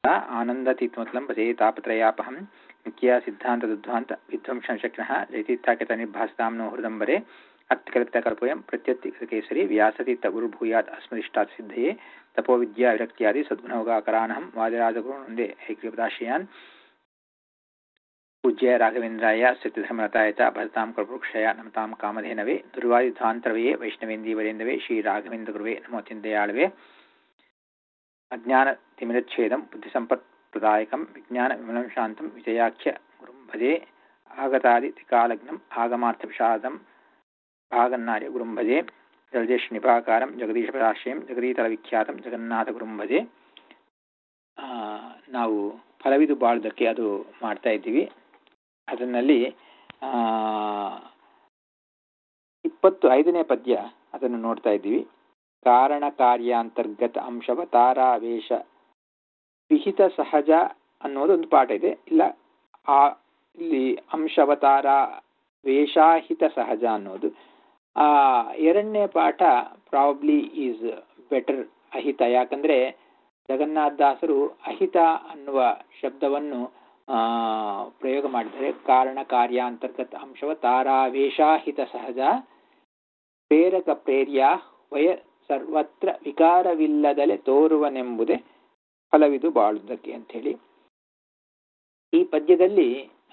ಆನಂದತೀತ್ಮತ್ಲಂ ಭಜೇ ತಾಪತ್ರಯಾಪಹಂ ನಿತ್ಯ ಸಿದ್ಧಾಂತ ದುಧ್ವಾಂತ ವಿಧ್ವಂಸಂ ಶಕ್ನಃ ಜೈತೀರ್ಥಾಖ್ಯತ ನಿರ್ಭಾಸತಾಂ ನೋ ಹೃದಂಬರೆ ಅತ್ಕಲಿಪ್ತಕಲ್ಪೋಯಂ ಪ್ರತ್ಯತ್ಯಕೇಸರಿ ವ್ಯಾಸತೀರ್ಥ ಗುರುಭೂಯಾತ್ ಅಸ್ಮದಿಷ್ಟಾತ್ ಸಿದ್ಧಯೇ ತಪೋವಿದ್ಯಾ ವಿರಕ್ತ್ಯಾದಿ ಸದ್ಗುಣೋಗಾಕರಾನಹಂ ವಾದಿರಾಜಗುರುನಂದೇ ಐಕ್ಯಪದಾಶ್ರಯಾನ್ ಪೂಜ್ಯ ರಾಘವೇಂದ್ರಾಯ ಸತ್ಯಧರ್ಮರತಾಯ ಚ ಭಜತಾಂ ಕಲ್ಪವೃಕ್ಷಯ ನಮತಾಂ ಕಾಮಧೇನವೇ ದುರ್ವಾಯುಧಾಂತರವೇ ವೈಷ್ಣವೇಂದೀವರೇಂದವೇ ಶ್ರೀ ರಾಘವೇಂದ್ರ ಗುರುವೇ ನಮೋ ಚಿಂತೆಯಾಳವೇ ಅಜ್ಞಾನ ತಿಮಿರಚ್ಛೇದಂ ಬುದ್ಧಿಸಂಪತ್ಪ್ರದಾಯಕಂ ವಿಜ್ಞಾನ ವಿಮಲಂ ಶಾಂತಂ ವಿಜಯಾಖ್ಯ ಗುರುಂ ಭಜೆ ಆಗತಾದಿ ತ್ರಿಕಾಲಗ್ನಂ ಆಗಮಾರ್ಥವಿಷಾದಂ ಭಾಗನ್ನಾರ್ಯ ಗುರುಂ ಭಜೆ ಜಲಜೇಶ್ ನಿಭಾಕಾರಂ ಜಗದೀಶಪದಾಶ್ರಯಂ ಜಗದೀತಲವಿಖ್ಯಾತಂ ಜಗನ್ನಾಥ ಗುರುಂ ಭಜೆ ನಾವು ಫಲವಿದು ಬಾಳುವುದಕ್ಕೆ ಅದು ಮಾಡ್ತಾ ಇದ್ದೀವಿ ಅದರಲ್ಲಿ ಇಪ್ಪತ್ತು ಐದನೇ ಪದ್ಯ ಅದನ್ನು ನೋಡ್ತಾ ಇದ್ದೀವಿ ಕಾರಣ ಕಾರ್ಯಾಂತರ್ಗತ ಅಂಶವ ತಾರಾವೇಶ ವಿಹಿತ ಸಹಜ ಅನ್ನೋದು ಒಂದು ಪಾಠ ಇದೆ ಇಲ್ಲ ಆ ಇಲ್ಲಿ ಅಂಶವತಾರ ವೇಷಾಹಿತ ಸಹಜ ಅನ್ನೋದು ಆ ಎರಡನೇ ಪಾಠ ಪ್ರಾಬ್ಲಿ ಈಸ್ ಬೆಟರ್ ಅಹಿತ ಯಾಕಂದ್ರೆ ಜಗನ್ನಾಥ ದಾಸರು ಅಹಿತ ಅನ್ನುವ ಶಬ್ದವನ್ನು ಪ್ರಯೋಗ ಮಾಡಿದರೆ ಕಾರಣ ಕಾರ್ಯಾಂತರ್ಗತ ಅಂಶವ ತಾರಾವೇಶಾಹಿತ ಸಹಜ ಪ್ರೇರಕ ಪ್ರೇರ್ಯ ವಯ ಸರ್ವತ್ರ ವಿಕಾರವಿಲ್ಲದಲೆ ತೋರುವನೆಂಬುದೇ ಫಲವಿದು ಬಾಳುವುದಕ್ಕೆ ಅಂಥೇಳಿ ಈ ಪದ್ಯದಲ್ಲಿ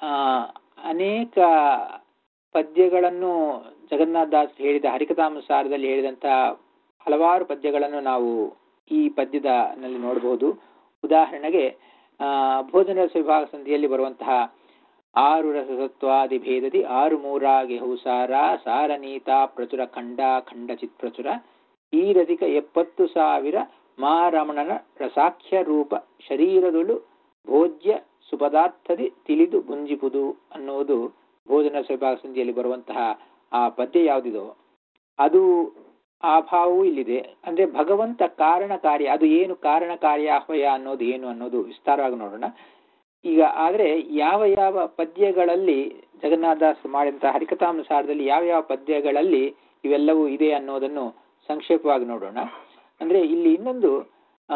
ಅನೇಕ ಪದ್ಯಗಳನ್ನು ಜಗನ್ನಾಥ ದಾಸ್ ಹೇಳಿದ ಹರಿಕಥಾನುಸಾರದಲ್ಲಿ ಹೇಳಿದಂತಹ ಹಲವಾರು ಪದ್ಯಗಳನ್ನು ನಾವು ಈ ಪದ್ಯದ ನಲ್ಲಿ ನೋಡಬಹುದು ಉದಾಹರಣೆಗೆ ಭೋಜನ ವಿಭಾಗ ಸಂಧಿಯಲ್ಲಿ ಬರುವಂತಹ ಆರು ರಸಸತ್ವಾದಿ ಭೇದದಿ ಆರು ಮೂರಾಗೆ ಹೂಸಾರ ಸಾರನೀತ ಪ್ರಚುರ ಖಂಡ ಖಂಡ ಚಿತ್ಪ್ರಚುರ ಈ ರಸಿಕ ಎಪ್ಪತ್ತು ಸಾವಿರ ಮಾರಮಣನ ರಸಾಖ್ಯ ರೂಪ ಶರೀರದೊಳು ಭೋಜ್ಯ ಸುಪದಾರ್ಥದಿ ತಿಳಿದು ಗುಂಜಿಪುದು ಅನ್ನುವುದು ಭೋಜನ ವಿಭಾಗ ಸಂಧಿಯಲ್ಲಿ ಬರುವಂತಹ ಆ ಪದ್ಯ ಯಾವುದಿದೋ ಅದು ಆ ಭಾವವೂ ಇಲ್ಲಿದೆ ಅಂದ್ರೆ ಭಗವಂತ ಕಾರಣ ಕಾರ್ಯ ಅದು ಏನು ಕಾರಣ ಕಾರ್ಯಾಹ್ವಯ ಅನ್ನೋದು ಏನು ಅನ್ನೋದು ವಿಸ್ತಾರವಾಗಿ ನೋಡೋಣ ಈಗ ಆದ್ರೆ ಯಾವ ಯಾವ ಪದ್ಯಗಳಲ್ಲಿ ಜಗನ್ನಾಥದಾಸ್ ಮಾಡಿದಂತಹ ಹರಿಕಥಾನುಸಾರದಲ್ಲಿ ಯಾವ ಯಾವ ಪದ್ಯಗಳಲ್ಲಿ ಇವೆಲ್ಲವೂ ಇದೆ ಅನ್ನೋದನ್ನು ಸಂಕ್ಷೇಪವಾಗಿ ನೋಡೋಣ ಅಂದ್ರೆ ಇಲ್ಲಿ ಇನ್ನೊಂದು ಆ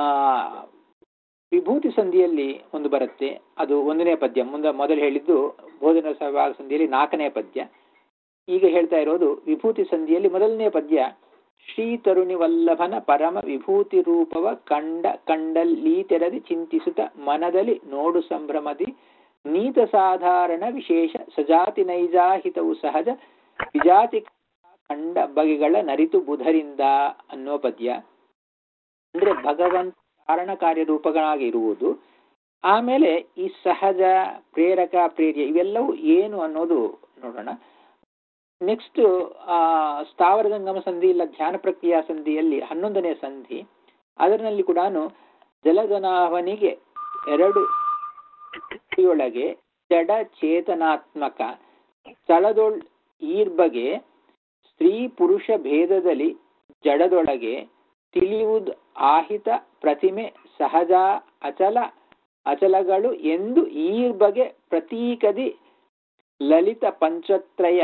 ವಿಭೂತಿ ಸಂಧಿಯಲ್ಲಿ ಒಂದು ಬರುತ್ತೆ ಅದು ಒಂದನೇ ಪದ್ಯ ಮುಂದೆ ಮೊದಲು ಹೇಳಿದ್ದು ಭೋಜನ ವಿಭಾಗ ಸಂಧಿಯಲ್ಲಿ ನಾಲ್ಕನೇ ಪದ್ಯ ಈಗ ಹೇಳ್ತಾ ಇರೋದು ವಿಭೂತಿ ಸಂಧಿಯಲ್ಲಿ ಮೊದಲನೇ ಪದ್ಯ ಶ್ರೀ ತರುಣಿ ವಲ್ಲಭನ ಪರಮ ವಿಭೂತಿ ರೂಪವ ಕಂಡ ಕಂಡಲ್ಲೀತೆರದಿ ಚಿಂತಿಸುತ್ತ ಮನದಲ್ಲಿ ನೋಡು ಸಂಭ್ರಮದಿ ನೀತ ಸಾಧಾರಣ ವಿಶೇಷ ಸಜಾತಿ ನೈಜಾಹಿತವು ಸಹಜ ವಿಜಾತಿ ಕಂಡ ಬಗೆಗಳ ನರಿತು ಬುಧರಿಂದ ಅನ್ನುವ ಪದ್ಯ ಅಂದ್ರೆ ಭಗವಂತ ಕಾರಣ ಕಾರ್ಯರೂಪಗಳಾಗಿ ಇರುವುದು ಆಮೇಲೆ ಈ ಸಹಜ ಪ್ರೇರಕ ಪ್ರೇರ್ಯ ಇವೆಲ್ಲವೂ ಏನು ಅನ್ನೋದು ನೋಡೋಣ ನೆಕ್ಸ್ಟ್ ಆ ಸ್ಥಾವರ ಗಂಗಮ ಸಂಧಿ ಇಲ್ಲ ಧ್ಯಾನ ಪ್ರಕ್ರಿಯಾ ಸಂಧಿಯಲ್ಲಿ ಹನ್ನೊಂದನೇ ಸಂಧಿ ಅದರಲ್ಲಿ ಕೂಡ ಜಲಗನಾಹವನಿಗೆ ಎರಡು ಒಳಗೆ ಜಡ ಚೇತನಾತ್ಮಕ ಸ್ಥಳದೊಳ್ ಈರ್ಬಗೆ ಸ್ತ್ರೀ ಪುರುಷ ಭೇದದಲ್ಲಿ ಜಡದೊಳಗೆ ತಿಳಿಯುವುದು ಆಹಿತ ಪ್ರತಿಮೆ ಸಹಜ ಅಚಲ ಅಚಲಗಳು ಎಂದು ಈರ್ಬಗೆ ಪ್ರತೀಕದಿ ಲಲಿತ ಪಂಚತ್ರಯ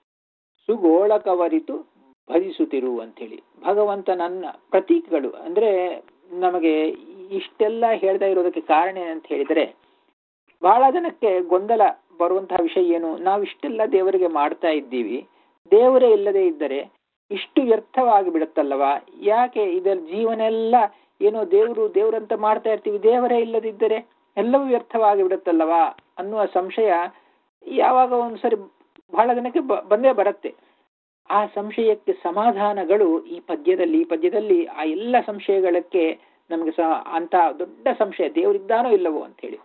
ಸುಗೋಳಕವರಿತು ಭಜಿಸುತ್ತಿರು ಅಂಥೇಳಿ ಭಗವಂತ ನನ್ನ ಪ್ರತೀಕಗಳು ಅಂದ್ರೆ ನಮಗೆ ಇಷ್ಟೆಲ್ಲ ಹೇಳ್ತಾ ಇರೋದಕ್ಕೆ ಕಾರಣ ಏನಂತ ಹೇಳಿದರೆ ಬಹಳ ಜನಕ್ಕೆ ಗೊಂದಲ ಬರುವಂತಹ ವಿಷಯ ಏನು ನಾವು ಇಷ್ಟೆಲ್ಲ ದೇವರಿಗೆ ಮಾಡ್ತಾ ಇದ್ದೀವಿ ದೇವರೇ ಇಲ್ಲದೆ ಇದ್ದರೆ ಇಷ್ಟು ವ್ಯರ್ಥವಾಗಿ ಬಿಡುತ್ತಲ್ಲವಾ ಯಾಕೆ ಇದರ ಜೀವನ ಎಲ್ಲ ಏನೋ ದೇವರು ದೇವರಂತ ಮಾಡ್ತಾ ಇರ್ತೀವಿ ದೇವರೇ ಇಲ್ಲದಿದ್ದರೆ ಎಲ್ಲವೂ ವ್ಯರ್ಥವಾಗಿ ಬಿಡುತ್ತಲ್ಲವಾ ಅನ್ನುವ ಸಂಶಯ ಯಾವಾಗ ಒಂದ್ಸರಿ ಬಹಳ ಜನಕ್ಕೆ ಬಂದೇ ಬರುತ್ತೆ ಆ ಸಂಶಯಕ್ಕೆ ಸಮಾಧಾನಗಳು ಈ ಪದ್ಯದಲ್ಲಿ ಈ ಪದ್ಯದಲ್ಲಿ ಆ ಎಲ್ಲ ಸಂಶಯಗಳಕ್ಕೆ ನಮಗೆ ಸಹ ಅಂತ ದೊಡ್ಡ ಸಂಶಯ ದೇವರಿದ್ದಾನೋ ಇಲ್ಲವೋ ಅಂತ ಹೇಳಿ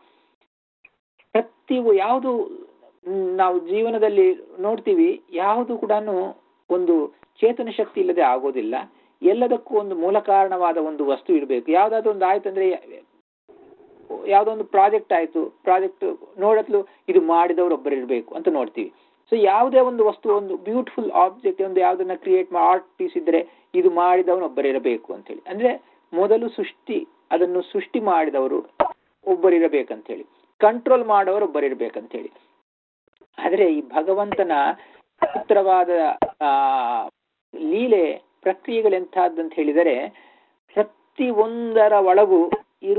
ಪ್ರತಿವು ಯಾವುದು ನಾವು ಜೀವನದಲ್ಲಿ ನೋಡ್ತೀವಿ ಯಾವುದು ಕೂಡ ಒಂದು ಚೇತನ ಶಕ್ತಿ ಇಲ್ಲದೆ ಆಗೋದಿಲ್ಲ ಎಲ್ಲದಕ್ಕೂ ಒಂದು ಮೂಲ ಕಾರಣವಾದ ಒಂದು ವಸ್ತು ಇರಬೇಕು ಯಾವ್ದಾದ್ರು ಒಂದು ಆಯ್ತು ಅಂದ್ರೆ ಯಾವ್ದೋ ಒಂದು ಪ್ರಾಜೆಕ್ಟ್ ಆಯ್ತು ಪ್ರಾಜೆಕ್ಟ್ ನೋಡತ್ಲು ಇದು ಮಾಡಿದವರು ಒಬ್ಬರು ಇರಬೇಕು ಅಂತ ನೋಡ್ತೀವಿ ಸೊ ಯಾವುದೇ ಒಂದು ವಸ್ತು ಒಂದು ಬ್ಯೂಟಿಫುಲ್ ಆಬ್ಜೆಕ್ಟ್ ಒಂದು ಯಾವ್ದನ್ನ ಕ್ರಿಯೇಟ್ ಆರ್ಟ್ ಪೀಸ್ ಇದ್ರೆ ಇದು ಮಾಡಿದವನು ಒಬ್ಬರಿರಬೇಕು ಅಂತ ಹೇಳಿ ಅಂದ್ರೆ ಮೊದಲು ಸೃಷ್ಟಿ ಅದನ್ನು ಸೃಷ್ಟಿ ಮಾಡಿದವರು ಒಬ್ಬರಿರಬೇಕಂತ ಹೇಳಿ ಕಂಟ್ರೋಲ್ ಮಾಡೋರು ಒಬ್ಬರಿರ್ಬೇಕಂತ ಹೇಳಿ ಆದ್ರೆ ಈ ಭಗವಂತನ ವಿಚಿತ್ರವಾದ ಆ ಲೀಲೆ ಪ್ರಕ್ರಿಯೆಗಳೆಂಥದ್ದಂತ ಹೇಳಿದರೆ ಪ್ರತಿ ಒಂದರ ಒಳಗೂ ಇರುವಂತಹ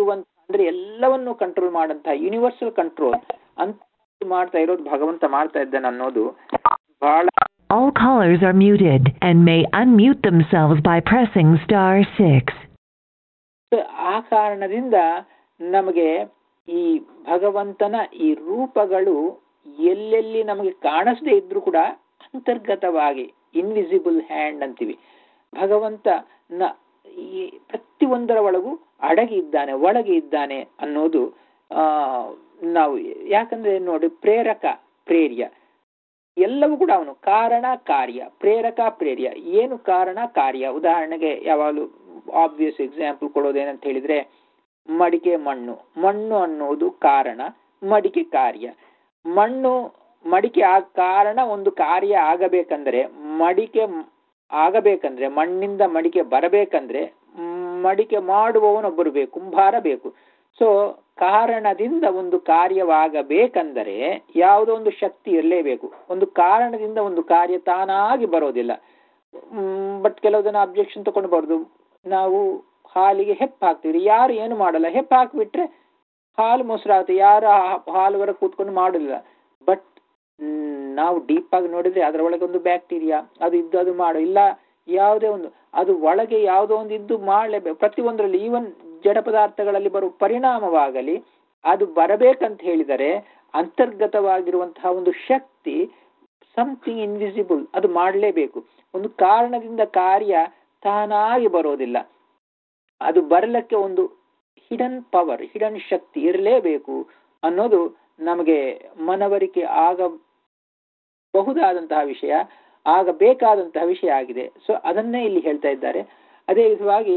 ಅಂದ್ರೆ ಎಲ್ಲವನ್ನು ಕಂಟ್ರೋಲ್ ಮಾಡಂತಹ ಯೂನಿವರ್ಸಲ್ ಕಂಟ್ರೋಲ್ ಅಂತ ಮಾಡ್ತಾ ಇರೋದು ಭಗವಂತ ಮಾಡ್ತಾ ಇದ್ದಾನೆ ಅನ್ನೋದು ಬಹಳ All callers are muted and may unmute themselves by pressing star 6. ಆ ಕಾರಣದಿಂದ ನಮಗೆ ಈ ಭಗವಂತನ ಈ ರೂಪಗಳು ಎಲ್ಲೆಲ್ಲಿ ನಮಗೆ ಕಾಣಿಸದೇ ಇದ್ರೂ ಕೂಡ ಅಂತರ್ಗತವಾಗಿ ಇನ್ವಿಸಿಬಲ್ ಹ್ಯಾಂಡ್ ಅಂತೀವಿ ಭಗವಂತ ನ ಈ ಪ್ರತಿಯೊಂದರ ಒಳಗೂ ಅಡಗಿ ಇದ್ದಾನೆ ಒಳಗೆ ಇದ್ದಾನೆ ಅನ್ನೋದು ಆ ನಾವು ಯಾಕಂದ್ರೆ ನೋಡಿ ಪ್ರೇರಕ ಪ್ರೇರ್ಯ ಎಲ್ಲವೂ ಕೂಡ ಅವನು ಕಾರಣ ಕಾರ್ಯ ಪ್ರೇರಕ ಪ್ರೇರ್ಯ ಏನು ಕಾರಣ ಕಾರ್ಯ ಉದಾಹರಣೆಗೆ ಯಾವಾಗಲೂ ಆಬ್ವಿಯಸ್ ಎಕ್ಸಾಂಪಲ್ ಕೊಡೋದೇನಂತ ಹೇಳಿದ್ರೆ ಮಡಿಕೆ ಮಣ್ಣು ಮಣ್ಣು ಅನ್ನೋದು ಕಾರಣ ಮಡಿಕೆ ಕಾರ್ಯ ಮಣ್ಣು ಮಡಿಕೆ ಆ ಕಾರಣ ಒಂದು ಕಾರ್ಯ ಆಗಬೇಕಂದ್ರೆ ಮಡಿಕೆ ಆಗಬೇಕಂದ್ರೆ ಮಣ್ಣಿಂದ ಮಡಿಕೆ ಬರಬೇಕಂದ್ರೆ ಮಡಿಕೆ ಮಾಡುವವನೊಬ್ಬರು ಬೇಕು ಕುಂಭಾರ ಬೇಕು ಸೊ ಕಾರಣದಿಂದ ಒಂದು ಕಾರ್ಯವಾಗಬೇಕಂದರೆ ಯಾವುದೋ ಒಂದು ಶಕ್ತಿ ಇರಲೇಬೇಕು ಒಂದು ಕಾರಣದಿಂದ ಒಂದು ಕಾರ್ಯ ತಾನಾಗಿ ಬರೋದಿಲ್ಲ ಬಟ್ ಕೆಲವು ಜನ ಅಬ್ಜೆಕ್ಷನ್ ತಗೊಂಡ್ಬಾರ್ದು ನಾವು ಹಾಲಿಗೆ ಹೆಪ್ಪು ಹಾಕ್ತೀವಿ ಯಾರು ಏನು ಮಾಡಲ್ಲ ಹೆಪ್ಪು ಹಾಕಿಬಿಟ್ರೆ ಹಾಲು ಮೊಸರಾಗುತ್ತೆ ಯಾರು ಹಾಲುವರ ಕೂತ್ಕೊಂಡು ಮಾಡೋದಿಲ್ಲ ಬಟ್ ನಾವು ಡೀಪ್ ಆಗಿ ನೋಡಿದ್ರೆ ಅದರ ಒಳಗೆ ಒಂದು ಬ್ಯಾಕ್ಟೀರಿಯಾ ಅದು ಇದ್ದು ಅದು ಮಾಡು ಇಲ್ಲ ಯಾವುದೇ ಒಂದು ಅದು ಒಳಗೆ ಯಾವುದೋ ಒಂದು ಇದ್ದು ಮಾಡಲೇಬೇಕು ಪ್ರತಿಯೊಂದರಲ್ಲಿ ಈವನ್ ಜಡ ಪದಾರ್ಥಗಳಲ್ಲಿ ಬರುವ ಪರಿಣಾಮವಾಗಲಿ ಅದು ಬರಬೇಕಂತ ಹೇಳಿದರೆ ಅಂತರ್ಗತವಾಗಿರುವಂತಹ ಒಂದು ಶಕ್ತಿ ಸಮಥಿಂಗ್ ಇನ್ವಿಸಿಬಲ್ ಅದು ಮಾಡಲೇಬೇಕು ಒಂದು ಕಾರಣದಿಂದ ಕಾರ್ಯ ತಾನಾಗಿ ಬರೋದಿಲ್ಲ ಅದು ಬರಲಿಕ್ಕೆ ಒಂದು ಹಿಡನ್ ಪವರ್ ಹಿಡನ್ ಶಕ್ತಿ ಇರಲೇಬೇಕು ಅನ್ನೋದು ನಮಗೆ ಮನವರಿಕೆ ಆಗಬಹುದಾದಂತಹ ವಿಷಯ ಆಗಬೇಕಾದಂತಹ ವಿಷಯ ಆಗಿದೆ ಸೊ ಅದನ್ನೇ ಇಲ್ಲಿ ಹೇಳ್ತಾ ಇದ್ದಾರೆ ಅದೇ ವಿಧವಾಗಿ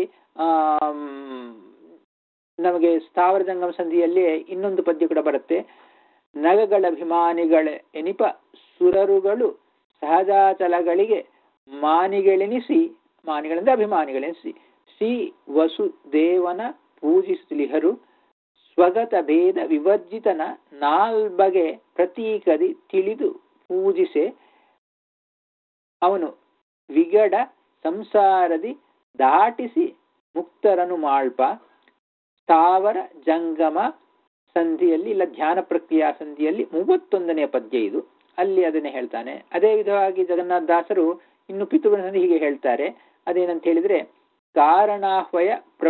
ನಮಗೆ ಸ್ಥಾವರ ಜಂಗಮ ಸಂಧಿಯಲ್ಲಿ ಇನ್ನೊಂದು ಪದ್ಯ ಕೂಡ ಬರುತ್ತೆ ನಗಗಳ ಅಭಿಮಾನಿಗಳ ಎನಿಪ ಸುರರುಗಳು ಸಹಜಾಚಲಗಳಿಗೆ ಮಾನಿಗಳೆನಿಸಿ ಮಾನಿಗಳಂದ್ರೆ ಅಭಿಮಾನಿಗಳೆನಿಸಿ ಶ್ರೀ ವಸುದೇವನ ಪೂಜಿಸಲಿಹರು ಸ್ವಗತ ಭೇದ ವಿವರ್ಜಿತನ ನಾಲ್ಬಗೆ ಪ್ರತೀಕದಿ ತಿಳಿದು ಪೂಜಿಸೆ ಅವನು ವಿಗಡ ಸಂಸಾರದಿ ದಾಟಿಸಿ ಮುಕ್ತರನು ಮಾಳ್ಪ ಸ್ಥಾವರ ಜಂಗಮ ಸಂಧಿಯಲ್ಲಿ ಇಲ್ಲ ಧ್ಯಾನ ಪ್ರಕ್ರಿಯಾ ಸಂಧಿಯಲ್ಲಿ ಮೂವತ್ತೊಂದನೇ ಪದ್ಯ ಇದು ಅಲ್ಲಿ ಅದನ್ನೇ ಹೇಳ್ತಾನೆ ಅದೇ ವಿಧವಾಗಿ ಜಗನ್ನಾಥ ದಾಸರು ಇನ್ನು ಪಿತೃಗಳ ಸಂಧಿ ಹೀಗೆ ಹೇಳ್ತಾರೆ ಅದೇನಂತ ಹೇಳಿದ್ರೆ ಕಾರಣಾಹ್ವಯ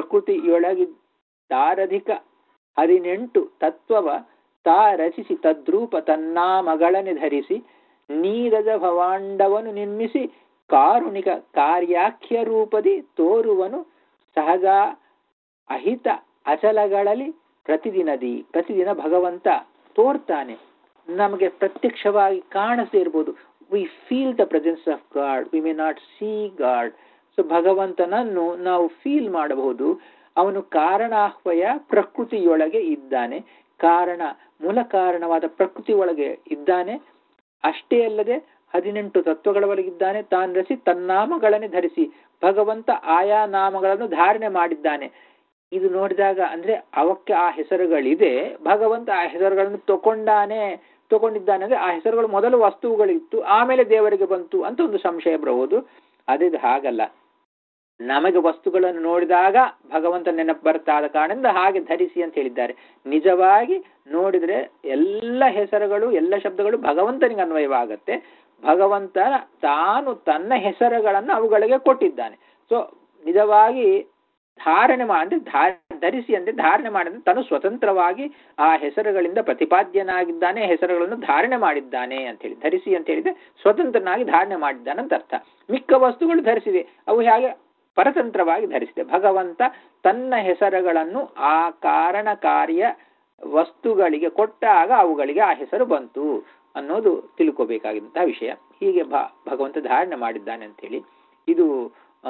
ಪ್ರಕೃತಿಯೊಳಗಿದ್ದಾರಧಿಕ ಹದಿನೆಂಟು ತತ್ವವ ತಾ ರಚಿಸಿ ತದ್ರೂಪ ತನ್ನಾಮಗಳನೆ ಧರಿಸಿ ನೀರದ ಭವಾಂಡವನ್ನು ನಿರ್ಮಿಸಿ ಕಾರುಣಿಕ ಕಾರ್ಯಾಖ್ಯ ರೂಪದಿ ತೋರುವನು ಸಹಜ ಅಹಿತ ಅಚಲಗಳಲ್ಲಿ ಪ್ರತಿದಿನದಿ ಪ್ರತಿದಿನ ಭಗವಂತ ತೋರ್ತಾನೆ ನಮಗೆ ಪ್ರತ್ಯಕ್ಷವಾಗಿ ಕಾಣಿಸದೇ ಇರ್ಬೋದು we feel the presence of God we may not see God so ಭಗವಂತನನ್ನು ನಾವು ಫೀಲ್ ಮಾಡಬಹುದು ಅವನು ಕಾರಣಾಹ್ವಯ ಪ್ರಕೃತಿಯೊಳಗೆ ಇದ್ದಾನೆ ಕಾರಣ ಮೂಲ ಕಾರಣವಾದ ಪ್ರಕೃತಿ ಒಳಗೆ ಇದ್ದಾನೆ ಅಷ್ಟೇ ಅಲ್ಲದೆ ಹದಿನೆಂಟು ತತ್ವಗಳ ಒಳಗಿದ್ದಾನೆ ತಾನು ರಸಿ ತನ್ನಾಮಗಳನ್ನೇ ಧರಿಸಿ ಭಗವಂತ ಆಯಾ ನಾಮಗಳನ್ನು ಧಾರಣೆ ಮಾಡಿದ್ದಾನೆ ಇದು ನೋಡಿದಾಗ ಅಂದ್ರೆ ಅವಕ್ಕೆ ಆ ಹೆಸರುಗಳಿದೆ ಭಗವಂತ ಆ ಹೆಸರುಗಳನ್ನು ತಗೊಂಡಾನೆ ತಗೊಂಡಿದ್ದಾನೆ ಅಂದ್ರೆ ಆ ಹೆಸರುಗಳು ಮೊದಲು ವಸ್ತುಗಳಿತ್ತು ಆಮೇಲೆ ದೇವರಿಗೆ ಬಂತು ಅಂತ ಒಂದು ಸಂಶಯ ಬರಬಹುದು ಅದೇ ಹಾಗಲ್ಲ ನಮಗೆ ವಸ್ತುಗಳನ್ನು ನೋಡಿದಾಗ ಭಗವಂತ ನೆನಪು ಬರ್ತಾ ಆದ ಕಾರಣದಿಂದ ಹಾಗೆ ಧರಿಸಿ ಅಂತ ಹೇಳಿದ್ದಾರೆ ನಿಜವಾಗಿ ನೋಡಿದ್ರೆ ಎಲ್ಲ ಹೆಸರುಗಳು ಎಲ್ಲ ಶಬ್ದಗಳು ಭಗವಂತನಿಗೆ ಅನ್ವಯವಾಗತ್ತೆ ಭಗವಂತನ ತಾನು ತನ್ನ ಹೆಸರುಗಳನ್ನು ಅವುಗಳಿಗೆ ಕೊಟ್ಟಿದ್ದಾನೆ ಸೊ ನಿಜವಾಗಿ ಧಾರಣೆ ಮಾ ಅಂದ್ರೆ ಧರಿಸಿ ಅಂದ್ರೆ ಧಾರಣೆ ಮಾಡಿದ್ರೆ ತಾನು ಸ್ವತಂತ್ರವಾಗಿ ಆ ಹೆಸರುಗಳಿಂದ ಪ್ರತಿಪಾದ್ಯನಾಗಿದ್ದಾನೆ ಹೆಸರುಗಳನ್ನು ಧಾರಣೆ ಮಾಡಿದ್ದಾನೆ ಅಂತ ಹೇಳಿ ಧರಿಸಿ ಅಂತ ಹೇಳಿದ್ರೆ ಸ್ವತಂತ್ರನಾಗಿ ಧಾರಣೆ ಮಾಡಿದ್ದಾನೆ ಅಂತ ಅರ್ಥ ಮಿಕ್ಕ ವಸ್ತುಗಳು ಧರಿಸಿದೆ ಅವು ಹೇಗೆ ಪರತಂತ್ರವಾಗಿ ಧರಿಸಿದೆ ಭಗವಂತ ತನ್ನ ಹೆಸರುಗಳನ್ನು ಆ ಕಾರಣ ಕಾರ್ಯ ವಸ್ತುಗಳಿಗೆ ಕೊಟ್ಟಾಗ ಅವುಗಳಿಗೆ ಆ ಹೆಸರು ಬಂತು ಅನ್ನೋದು ತಿಳ್ಕೋಬೇಕಾಗಿದ್ದಂತಹ ವಿಷಯ ಹೀಗೆ ಭ ಭಗವಂತ ಧಾರಣೆ ಮಾಡಿದ್ದಾನೆ ಅಂತೇಳಿ ಇದು ಆ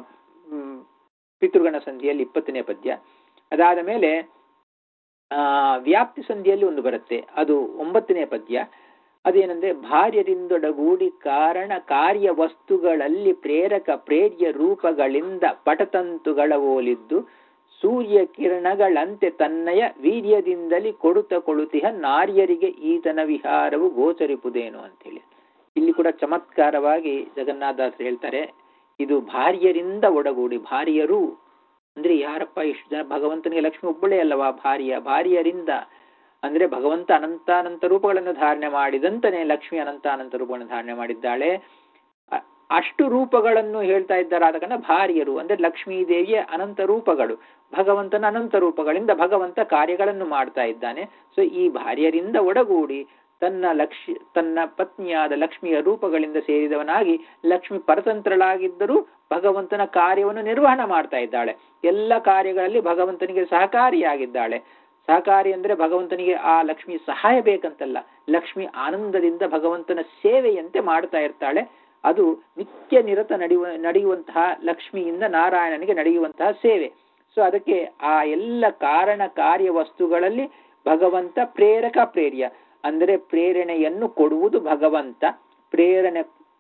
ಪಿತೃಗಣ ಸಂಧಿಯಲ್ಲಿ ಇಪ್ಪತ್ತನೇ ಪದ್ಯ ಅದಾದ ಮೇಲೆ ಆ ವ್ಯಾಪ್ತಿ ಸಂಧಿಯಲ್ಲಿ ಒಂದು ಬರುತ್ತೆ ಅದು ಒಂಬತ್ತನೇ ಪದ್ಯ ಅದೇನೆಂದ್ರೆ ಭಾರ್ಯರಿಂದೊಡಗೂಡಿ ಕಾರಣ ಕಾರ್ಯ ವಸ್ತುಗಳಲ್ಲಿ ಪ್ರೇರಕ ಪ್ರೇರ್ಯ ರೂಪಗಳಿಂದ ಪಟತಂತುಗಳ ಓಲಿದ್ದು ಸೂರ್ಯ ಕಿರಣಗಳಂತೆ ತನ್ನಯ ವೀರ್ಯದಿಂದಲಿ ಕೊಡುತ್ತ ಕೊಳುತಿಹ ನಾರ್ಯರಿಗೆ ಈತನ ವಿಹಾರವು ಗೋಚರಿಪುದೇನು ಅಂತೇಳಿ ಇಲ್ಲಿ ಕೂಡ ಚಮತ್ಕಾರವಾಗಿ ಜಗನ್ನಾಥದಾಸರು ಹೇಳ್ತಾರೆ ಇದು ಭಾರ್ಯರಿಂದ ಒಡಗೂಡಿ ಭಾರ್ಯರು ಅಂದ್ರೆ ಯಾರಪ್ಪ ಇಷ್ಟು ಜನ ಭಗವಂತನಿಗೆ ಲಕ್ಷ್ಮಿ ಒಬ್ಬಳೇ ಅಲ್ಲವಾ ಭಾರ್ಯ ಭಾರ್ಯರಿಂದ ಅಂದ್ರೆ ಭಗವಂತ ಅನಂತಾನಂತ ರೂಪಗಳನ್ನು ಧಾರಣೆ ಮಾಡಿದಂತನೇ ಲಕ್ಷ್ಮಿ ಅನಂತಾನಂತ ರೂಪಗಳನ್ನು ಧಾರಣೆ ಮಾಡಿದ್ದಾಳೆ ಅ- ಅಷ್ಟು ರೂಪಗಳನ್ನು ಹೇಳ್ತಾ ಇದ್ದಾರೆ ಆದ ಕಾರಣ ಭಾರ್ಯರು ಅಂದ್ರೆ ಲಕ್ಷ್ಮೀ ದೇವಿಯ ಅನಂತ ರೂಪಗಳು ಭಗವಂತನ ಅನಂತ ರೂಪಗಳಿಂದ ಭಗವಂತ ಕಾರ್ಯಗಳನ್ನು ಮಾಡ್ತಾ ಇದ್ದಾನೆ ಸೊ ಈ ಭಾರ್ಯರಿಂದ ಒಡಗೂಡಿ ತನ್ನ ಲಕ್ಷ್ಯ ತನ್ನ ಪತ್ನಿಯಾದ ಲಕ್ಷ್ಮಿಯ ರೂಪಗಳಿಂದ ಸೇರಿದವನಾಗಿ ಲಕ್ಷ್ಮಿ ಪರತಂತ್ರಳಾಗಿದ್ದರೂ ಭಗವಂತನ ಕಾರ್ಯವನ್ನು ನಿರ್ವಹಣೆ ಮಾಡ್ತಾ ಇದ್ದಾಳೆ ಎಲ್ಲ ಕಾರ್ಯಗಳಲ್ಲಿ ಭಗವಂತನಿಗೆ ಸಹಕಾರಿಯಾಗಿದ್ದಾಳೆ ಸಹಕಾರಿ ಅಂದ್ರೆ ಭಗವಂತನಿಗೆ ಆ ಲಕ್ಷ್ಮಿ ಸಹಾಯ ಬೇಕಂತಲ್ಲ ಲಕ್ಷ್ಮಿ ಆನಂದದಿಂದ ಭಗವಂತನ ಸೇವೆಯಂತೆ ಮಾಡ್ತಾ ಇರ್ತಾಳೆ ಅದು ನಿತ್ಯ ನಿರತ ನಡೆಯುವ ನಡೆಯುವಂತಹ ಲಕ್ಷ್ಮಿಯಿಂದ ನಾರಾಯಣನಿಗೆ ನಡೆಯುವಂತಹ ಸೇವೆ ಸೊ ಅದಕ್ಕೆ ಆ ಎಲ್ಲ ಕಾರಣ ಕಾರ್ಯ ವಸ್ತುಗಳಲ್ಲಿ ಭಗವಂತ ಪ್ರೇರಕ ಪ್ರೇರ್ಯ ಅಂದರೆ ಪ್ರೇರಣೆಯನ್ನು ಕೊಡುವುದು ಭಗವಂತ ಪ್ರೇರಣೆ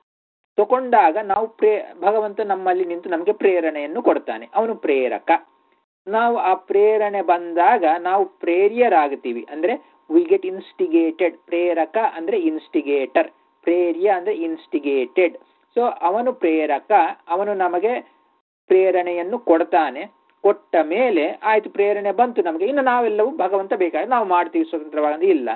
ತಗೊಂಡಾಗ ನಾವು ಪ್ರೇ ಭಗವಂತ ನಮ್ಮಲ್ಲಿ ನಿಂತು ನಮಗೆ ಪ್ರೇರಣೆಯನ್ನು ಕೊಡ್ತಾನೆ ಅವನು ಪ್ರೇರಕ ನಾವು ಆ ಪ್ರೇರಣೆ ಬಂದಾಗ ನಾವು ಪ್ರೇರ್ಯರಾಗ್ತೀವಿ ಅಂದ್ರೆ ವಿಲ್ ಗೆಟ್ ಇನ್ಸ್ಟಿಗೇಟೆಡ್ ಪ್ರೇರಕ ಅಂದ್ರೆ ಇನ್ಸ್ಟಿಗೇಟರ್ ಪ್ರೇರ್ಯ ಅಂದ್ರೆ ಇನ್ಸ್ಟಿಗೇಟೆಡ್ ಸೊ ಅವನು ಪ್ರೇರಕ ಅವನು ನಮಗೆ ಪ್ರೇರಣೆಯನ್ನು ಕೊಡ್ತಾನೆ ಕೊಟ್ಟ ಮೇಲೆ ಆಯ್ತು ಪ್ರೇರಣೆ ಬಂತು ನಮಗೆ ಇನ್ನು ನಾವೆಲ್ಲವೂ ಭಗವಂತ ಬೇಕಾದ್ರೆ ನಾವು ಮಾಡ್ತೀವಿ ಸ್ವತಂತ್ರವಾಗಿ ಇಲ್ಲ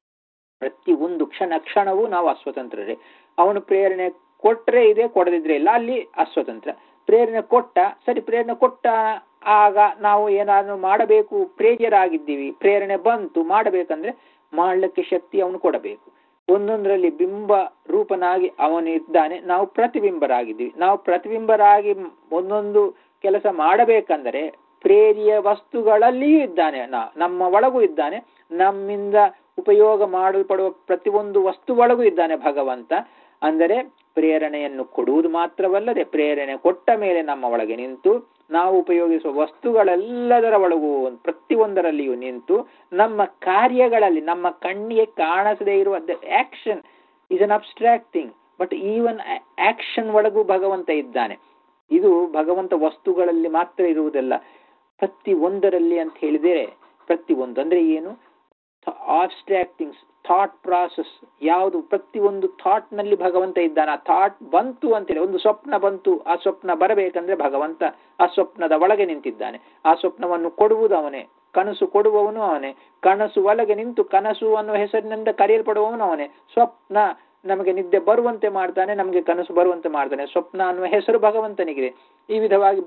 ಪ್ರತಿ ಒಂದು ಕ್ಷಣ ಕ್ಷಣವೂ ನಾವು ಅಸ್ವತಂತ್ರರೇ ಅವನು ಪ್ರೇರಣೆ ಕೊಟ್ರೆ ಇದೆ ಕೊಡದಿದ್ರೆ ಇಲ್ಲ ಅಲ್ಲಿ ಅಸ್ವತಂತ್ರ ಪ್ರೇರಣೆ ಕೊಟ್ಟ ಸರಿ ಪ್ರೇರಣೆ ಕೊಟ್ಟ ಆಗ ನಾವು ಏನಾದ್ರು ಮಾಡಬೇಕು ಪ್ರೇರ್ಯರಾಗಿದ್ದೀವಿ ಪ್ರೇರಣೆ ಬಂತು ಮಾಡಬೇಕಂದ್ರೆ ಮಾಡಲಿಕ್ಕೆ ಶಕ್ತಿ ಅವನು ಕೊಡಬೇಕು ಒಂದೊಂದರಲ್ಲಿ ಬಿಂಬ ರೂಪನಾಗಿ ಅವನು ಇದ್ದಾನೆ ನಾವು ಪ್ರತಿಬಿಂಬರಾಗಿದ್ದೀವಿ ನಾವು ಪ್ರತಿಬಿಂಬರಾಗಿ ಒಂದೊಂದು ಕೆಲಸ ಮಾಡಬೇಕಂದರೆ ಪ್ರೇರಿಯ ವಸ್ತುಗಳಲ್ಲಿಯೂ ಇದ್ದಾನೆ ನಾ ನಮ್ಮ ಒಳಗೂ ಇದ್ದಾನೆ ನಮ್ಮಿಂದ ಉಪಯೋಗ ಮಾಡಲ್ಪಡುವ ಪ್ರತಿಯೊಂದು ವಸ್ತು ಒಳಗೂ ಇದ್ದಾನೆ ಭಗವಂತ ಅಂದರೆ ಪ್ರೇರಣೆಯನ್ನು ಕೊಡುವುದು ಮಾತ್ರವಲ್ಲದೆ ಪ್ರೇರಣೆ ಕೊಟ್ಟ ಮೇಲೆ ನಮ್ಮ ಒಳಗೆ ನಿಂತು ನಾವು ಉಪಯೋಗಿಸುವ ವಸ್ತುಗಳೆಲ್ಲದರ ಒಳಗೂ ಪ್ರತಿಯೊಂದರಲ್ಲಿಯೂ ನಿಂತು ನಮ್ಮ ಕಾರ್ಯಗಳಲ್ಲಿ ನಮ್ಮ ಕಣ್ಣಿಗೆ ಕಾಣಿಸದೇ ಇರುವ action is an abstract thing but even action ಒಳಗೂ ಭಗವಂತ ಇದ್ದಾನೆ ಇದು ಭಗವಂತ ವಸ್ತುಗಳಲ್ಲಿ ಮಾತ್ರ ಇರುವುದಲ್ಲ ಪ್ರತಿ ಒಂದರಲ್ಲಿ ಅಂತ ಹೇಳಿದರೆ ಪ್ರತಿ ಒಂದು ಅಂದ್ರೆ ಏನು ಆಬ್ಸ್ಟ್ರಾಕ್ಟ್ ಥಿಂಗ್ಸ್ ಥಾಟ್ ಪ್ರಾಸೆಸ್ ಯಾವುದು ಪ್ರತಿಯೊಂದು ಥಾಟ್ ನಲ್ಲಿ ಭಗವಂತ ಇದ್ದಾನೆ ಆ ಥಾಟ್ ಬಂತು ಅಂತೇಳಿ ಒಂದು ಸ್ವಪ್ನ ಬಂತು ಆ ಸ್ವಪ್ನ ಬರಬೇಕಂದ್ರೆ ಭಗವಂತ ಆ ಸ್ವಪ್ನದ ಒಳಗೆ ನಿಂತಿದ್ದಾನೆ ಆ ಸ್ವಪ್ನವನ್ನು ಕೊಡುವುದು ಅವನೇ ಕನಸು ಕೊಡುವವನು ಅವನೇ ಕನಸು ಒಳಗೆ ನಿಂತು ಕನಸು ಅನ್ನುವ ಹೆಸರಿನಿಂದ ಕರೆಯಲ್ಪಡುವವನು ಅವನೇ ಸ್ವಪ್ನ ನಮಗೆ ನಿದ್ದೆ ಬರುವಂತೆ ಮಾಡ್ತಾನೆ ನಮಗೆ ಕನಸು ಬರುವಂತೆ ಮಾಡ್ತಾನೆ ಸ್ವಪ್ನ ಅನ್ನುವ ಹೆಸರು ಭಗವಂತನಿಗಿದೆ ಈ ವಿಧವಾಗಿ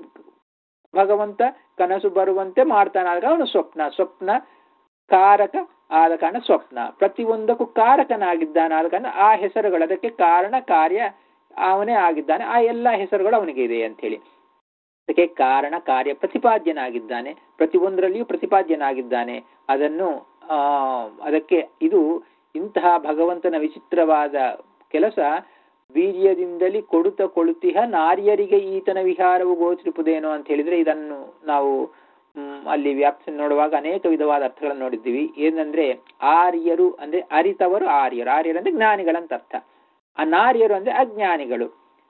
ಭಗವಂತ ಕನಸು ಬರುವಂತೆ ಮಾಡ್ತಾನೆ ಆದಾಗ ಅವನು ಸ್ವಪ್ನ ಸ್ವಪ್ನ ಕಾರಕ ಆದ ಕಾರಣ ಸ್ವಪ್ನ ಪ್ರತಿಯೊಂದಕ್ಕೂ ಕಾರಕನಾಗಿದ್ದಾನೆ ಆದ ಕಾರಣ ಆ ಹೆಸರುಗಳು ಅದಕ್ಕೆ ಕಾರಣ ಕಾರ್ಯ ಅವನೇ ಆಗಿದ್ದಾನೆ ಆ ಎಲ್ಲ ಹೆಸರುಗಳು ಅವನಿಗೆ ಇದೆ ಅಂತ ಹೇಳಿ ಅದಕ್ಕೆ ಕಾರಣ ಕಾರ್ಯ ಪ್ರತಿಪಾದ್ಯನಾಗಿದ್ದಾನೆ ಪ್ರತಿಯೊಂದರಲ್ಲಿಯೂ ಪ್ರತಿಪಾದ್ಯನಾಗಿದ್ದಾನೆ ಅದನ್ನು ಆ ಅದಕ್ಕೆ ಇದು ಇಂತಹ ಭಗವಂತನ ವಿಚಿತ್ರವಾದ ಕೆಲಸ ವೀರ್ಯದಿಂದಲಿ ಕೊಡುತ್ತ ಕೊಳುತಿಹ ನಾರ್ಯರಿಗೆ ಈತನ ವಿಹಾರವು ಗೋಚರಿಪುದೇನೋ ಅಂತ ಹೇಳಿದ್ರೆ ಇದನ್ನು ನಾವು ಅಲ್ಲಿ ವ್ಯಾಪ್ತಿ ನೋಡುವಾಗ ಅನೇಕ ವಿಧವಾದ ಅರ್ಥಗಳನ್ನು ನೋಡಿದ್ದೀವಿ ಏನಂದ್ರೆ ಆರ್ಯರು ಅಂದ್ರೆ ಅರಿತವರು ಆರ್ಯರು ಆರ್ಯರು ಅಂದ್ರೆ ಜ್ಞಾನಿಗಳಂತ ಅರ್ಥ ಅನಾರ್ಯರು ಅಂದ್ರೆ ಅಜ್ಞಾನಿಗಳು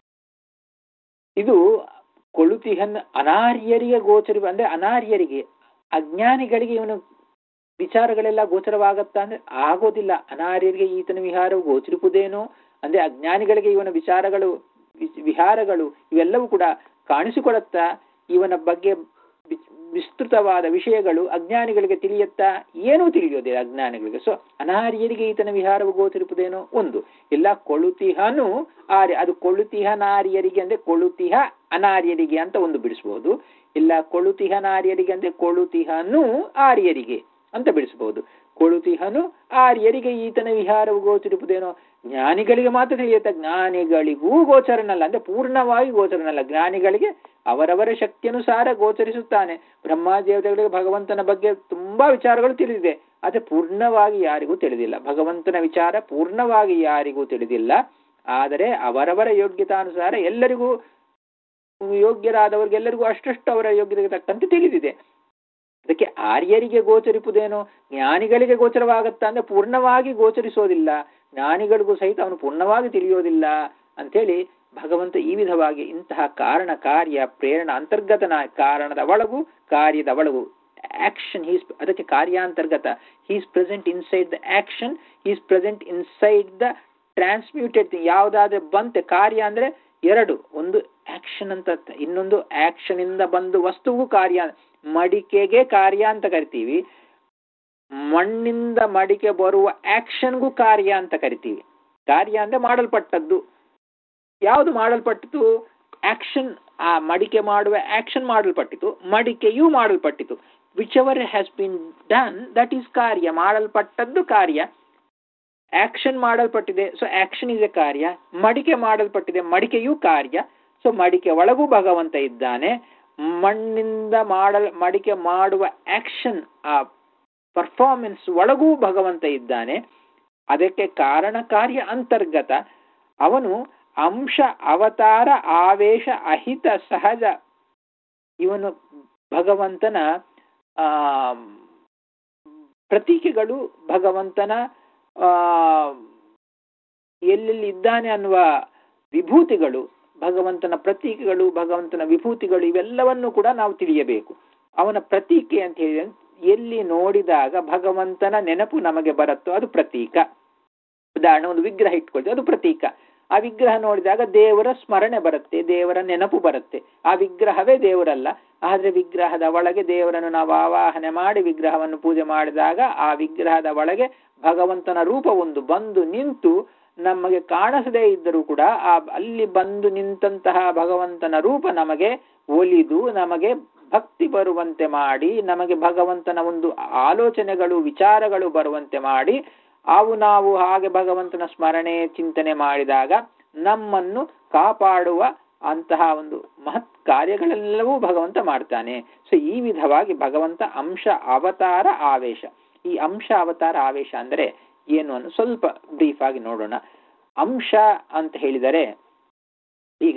ಇದು ಕೊಳುತಿಹನ್ ಅನಾರ್ಯರಿಗೆ ಗೋಚರ ಅಂದ್ರೆ ಅನಾರ್ಯರಿಗೆ ಅಜ್ಞಾನಿಗಳಿಗೆ ಇವನು ವಿಚಾರಗಳೆಲ್ಲ ಗೋಚರವಾಗತ್ತಾ ಅಂದ್ರೆ ಆಗೋದಿಲ್ಲ ಅನಾರ್ಯರಿಗೆ ಈತನ ವಿಹಾರವು ಗೋಚರಿಪುದೇನೋ ಅಂದ್ರೆ ಅಜ್ಞಾನಿಗಳಿಗೆ ಇವನ ವಿಚಾರಗಳು ವಿಹಾರಗಳು ಇವೆಲ್ಲವೂ ಕೂಡ ಕಾಣಿಸಿಕೊಡುತ್ತಾ ಇವನ ಬಗ್ಗೆ ವಿಸ್ತೃತವಾದ ವಿಷಯಗಳು ಅಜ್ಞಾನಿಗಳಿಗೆ ತಿಳಿಯತ್ತಾ ಏನೂ ತಿಳಿಯೋದಿಲ್ಲ ಅಜ್ಞಾನಿಗಳಿಗೆ ಸೊ ಅನಾರ್ಯರಿಗೆ ಈತನ ವಿಹಾರವು ಗೋಚರಿಪುದೇನೋ ಒಂದು ಇಲ್ಲ ಕೊಳುತಿಹನು ಆರ್ಯ ಅದು ಕೊಳುತಿಹ ನಾರ್ಯರಿಗೆ ಅಂದ್ರೆ ಕೊಳುತಿಹ ಅನಾರ್ಯರಿಗೆ ಅಂತ ಒಂದು ಬಿಡಿಸಬಹುದು ಇಲ್ಲ ಕೊಳುತಿಹ ನಾರ್ಯರಿಗೆ ಅಂದ್ರೆ ಕೊಳುತಿಹನು ಆರ್ಯರಿಗೆ ಅಂತ ಬಿಡಿಸಬಹುದು ಕೊಳುತಿಹನು ಆರ್ಯರಿಗೆ ಈತನ ವಿಹಾರವು ಗೋಚರಿಪುದೇನೋ ಜ್ಞಾನಿಗಳಿಗೆ ಮಾತ್ರ ತಿಳಿಯುತ್ತೆ ಜ್ಞಾನಿಗಳಿಗೂ ಗೋಚರನಲ್ಲ ಅಂದ್ರೆ ಪೂರ್ಣವಾಗಿ ಗೋಚರನಲ್ಲ ಜ್ಞಾನಿಗಳಿಗೆ ಅವರವರ ಶಕ್ತಿಯನುಸಾರ ಗೋಚರಿಸುತ್ತಾನೆ ಬ್ರಹ್ಮಾದೇವತೆಗಳಿಗೆ ಭಗವಂತನ ಬಗ್ಗೆ ತುಂಬಾ ವಿಚಾರಗಳು ತಿಳಿದಿದೆ ಆದರೆ ಪೂರ್ಣವಾಗಿ ಯಾರಿಗೂ ತಿಳಿದಿಲ್ಲ ಭಗವಂತನ ವಿಚಾರ ಪೂರ್ಣವಾಗಿ ಯಾರಿಗೂ ತಿಳಿದಿಲ್ಲ ಆದರೆ ಅವರವರ ಯೋಗ್ಯತಾನುಸಾರ ಎಲ್ಲರಿಗೂ ಯೋಗ್ಯರಾದವರಿಗೆಲ್ಲರಿಗೂ ಅಷ್ಟಷ್ಟು ಅವರ ಯೋಗ್ಯತೆಗೆ ತಕ್ಕಂತೆ ತಿಳಿದಿದೆ ಅದಕ್ಕೆ ಆರ್ಯರಿಗೆ ಗೋಚರಿಪುದೇನೋ ಜ್ಞಾನಿಗಳಿಗೆ ಗೋಚರವಾಗತ್ತಾ ಅಂದ್ರೆ ಪೂರ್ಣವಾಗಿ ಗೋಚರಿಸೋದಿಲ್ಲ ಜ್ಞಾನಿಗಳಿಗೂ ಸಹಿತ ಅವನು ಪೂರ್ಣವಾಗಿ ತಿಳಿಯೋದಿಲ್ಲ ಅಂಥೇಳಿ ಭಗವಂತ ಈ ವಿಧವಾಗಿ ಇಂತಹ ಕಾರಣ ಕಾರ್ಯ ಪ್ರೇರಣ ಅಂತರ್ಗತನ ಕಾರಣದ ಒಳಗೂ ಕಾರ್ಯದ ಒಳಗೂ ಆಕ್ಷನ್ ಹೀಸ್ ಅದಕ್ಕೆ ಕಾರ್ಯಾಂತರ್ಗತ he's present inside the action he's present inside the transmuted thing ಯಾವುದಾದ್ರೆ ಬಂತೆ ಕಾರ್ಯ ಅಂದ್ರೆ ಎರಡು ಒಂದು ಆಕ್ಷನ್ ಅಂತ ಅರ್ಥ. ಇನ್ನೊಂದು ಆಕ್ಷನ್ ಇಂದ ಬಂದು ವಸ್ತುವು ಕಾರ್ಯ ಮಡಿಕೆಗೆ ಕಾರ್ಯ ಅಂತ ಕರಿತೀವಿ ಮಣ್ಣಿಂದ ಮಡಿಕೆ ಬರುವ ಆಕ್ಷನ್ಗೂ ಕಾರ್ಯ ಅಂತ ಕರಿತೀವಿ ಕಾರ್ಯ ಅಂದ್ರೆ ಮಾಡಲ್ಪಟ್ಟದ್ದು ಯಾವುದು ಮಾಡಲ್ಪಟ್ಟಿತು ಆಕ್ಷನ್ ಆ ಮಡಿಕೆ ಮಾಡುವ ಆಕ್ಷನ್ ಮಾಡಲ್ಪಟ್ಟಿತು ಮಡಿಕೆಯೂ ಮಾಡಲ್ಪಟ್ಟಿತು whichever has been done that is ಕಾರ್ಯ ಮಾಡಲ್ಪಟ್ಟದ್ದು ಕಾರ್ಯ ಆಕ್ಷನ್ ಮಾಡಲ್ಪಟ್ಟಿದೆ ಸೊ ಆಕ್ಷನ್ ಇಸ್ ಎ ಕಾರ್ಯ ಮಡಿಕೆ ಮಾಡಲ್ಪಟ್ಟಿದೆ ಮಡಿಕೆಯೂ ಕಾರ್ಯ ಸೊ ಮಡಿಕೆ ಒಳಗೂ ಭಗವಂತ ಇದ್ದಾನೆ ಮಣ್ಣಿಂದ ಮಾಡಲ್ ಮಡಿಕೆ ಮಾಡುವ ಆಕ್ಷನ್ ಆ ಪರ್ಫಾರ್ಮೆನ್ಸ್ ಒಳಗೂ ಭಗವಂತ ಇದ್ದಾನೆ ಅದಕ್ಕೆ ಕಾರಣ ಕಾರ್ಯ ಅಂತರ್ಗತ ಅವನು ಅಂಶ ಅವತಾರ ಆವೇಶ ಅಹಿತ ಸಹಜ ಇವನು ಭಗವಂತನ ಆ ಪ್ರತೀಕೆಗಳು ಭಗವಂತನ ಆ ಎಲ್ಲೆಲ್ಲಿ ಇದ್ದಾನೆ ಅನ್ನುವ ವಿಭೂತಿಗಳು ಭಗವಂತನ ಪ್ರತೀಕೆಗಳು ಭಗವಂತನ ವಿಭೂತಿಗಳು ಇವೆಲ್ಲವನ್ನು ಕೂಡ ನಾವು ತಿಳಿಯಬೇಕು ಅವನ ಪ್ರತೀಕೆ ಅಂತ ಹೇಳಿದ್ರೆ ಎಲ್ಲಿ ನೋಡಿದಾಗ ಭಗವಂತನ ನೆನಪು ನಮಗೆ ಬರುತ್ತೋ ಅದು ಪ್ರತೀಕ ಉದಾಹರಣೆ ಒಂದು ವಿಗ್ರಹ ಇಟ್ಕೊಳ್ತೀವಿ ಅದು ಪ್ರತೀಕ ಆ ವಿಗ್ರಹ ನೋಡಿದಾಗ ದೇವರ ಸ್ಮರಣೆ ಬರುತ್ತೆ ದೇವರ ನೆನಪು ಬರುತ್ತೆ ಆ ವಿಗ್ರಹವೇ ದೇವರಲ್ಲ ಆದ್ರೆ ವಿಗ್ರಹದ ಒಳಗೆ ದೇವರನ್ನು ನಾವು ಆವಾಹನೆ ಮಾಡಿ ವಿಗ್ರಹವನ್ನು ಪೂಜೆ ಮಾಡಿದಾಗ ಆ ವಿಗ್ರಹದ ಒಳಗೆ ಭಗವಂತನ ರೂಪ ಒಂದು ಬಂದು ನಿಂತು ನಮಗೆ ಕಾಣಿಸದೇ ಇದ್ದರೂ ಕೂಡ ಆ ಅಲ್ಲಿ ಬಂದು ನಿಂತಹ ಭಗವಂತನ ರೂಪ ನಮಗೆ ಒಲಿದು ನಮಗೆ ಭಕ್ತಿ ಬರುವಂತೆ ಮಾಡಿ ನಮಗೆ ಭಗವಂತನ ಒಂದು ಆಲೋಚನೆಗಳು ವಿಚಾರಗಳು ಬರುವಂತೆ ಮಾಡಿ ಅವು ನಾವು ಹಾಗೆ ಭಗವಂತನ ಸ್ಮರಣೆ ಚಿಂತನೆ ಮಾಡಿದಾಗ ನಮ್ಮನ್ನು ಕಾಪಾಡುವ ಅಂತಹ ಒಂದು ಮಹತ್ ಕಾರ್ಯಗಳೆಲ್ಲವೂ ಭಗವಂತ ಮಾಡ್ತಾನೆ ಸೊ ಈ ವಿಧವಾಗಿ ಭಗವಂತ ಅಂಶ ಅವತಾರ ಆವೇಶ ಈ ಅಂಶ ಅವತಾರ ಆವೇಶ ಅಂದರೆ ಏನು ಅನ್ನು ಸ್ವಲ್ಪ ಬ್ರೀಫ್ ಆಗಿ ನೋಡೋಣ ಅಂಶ ಅಂತ ಹೇಳಿದರೆ ಈಗ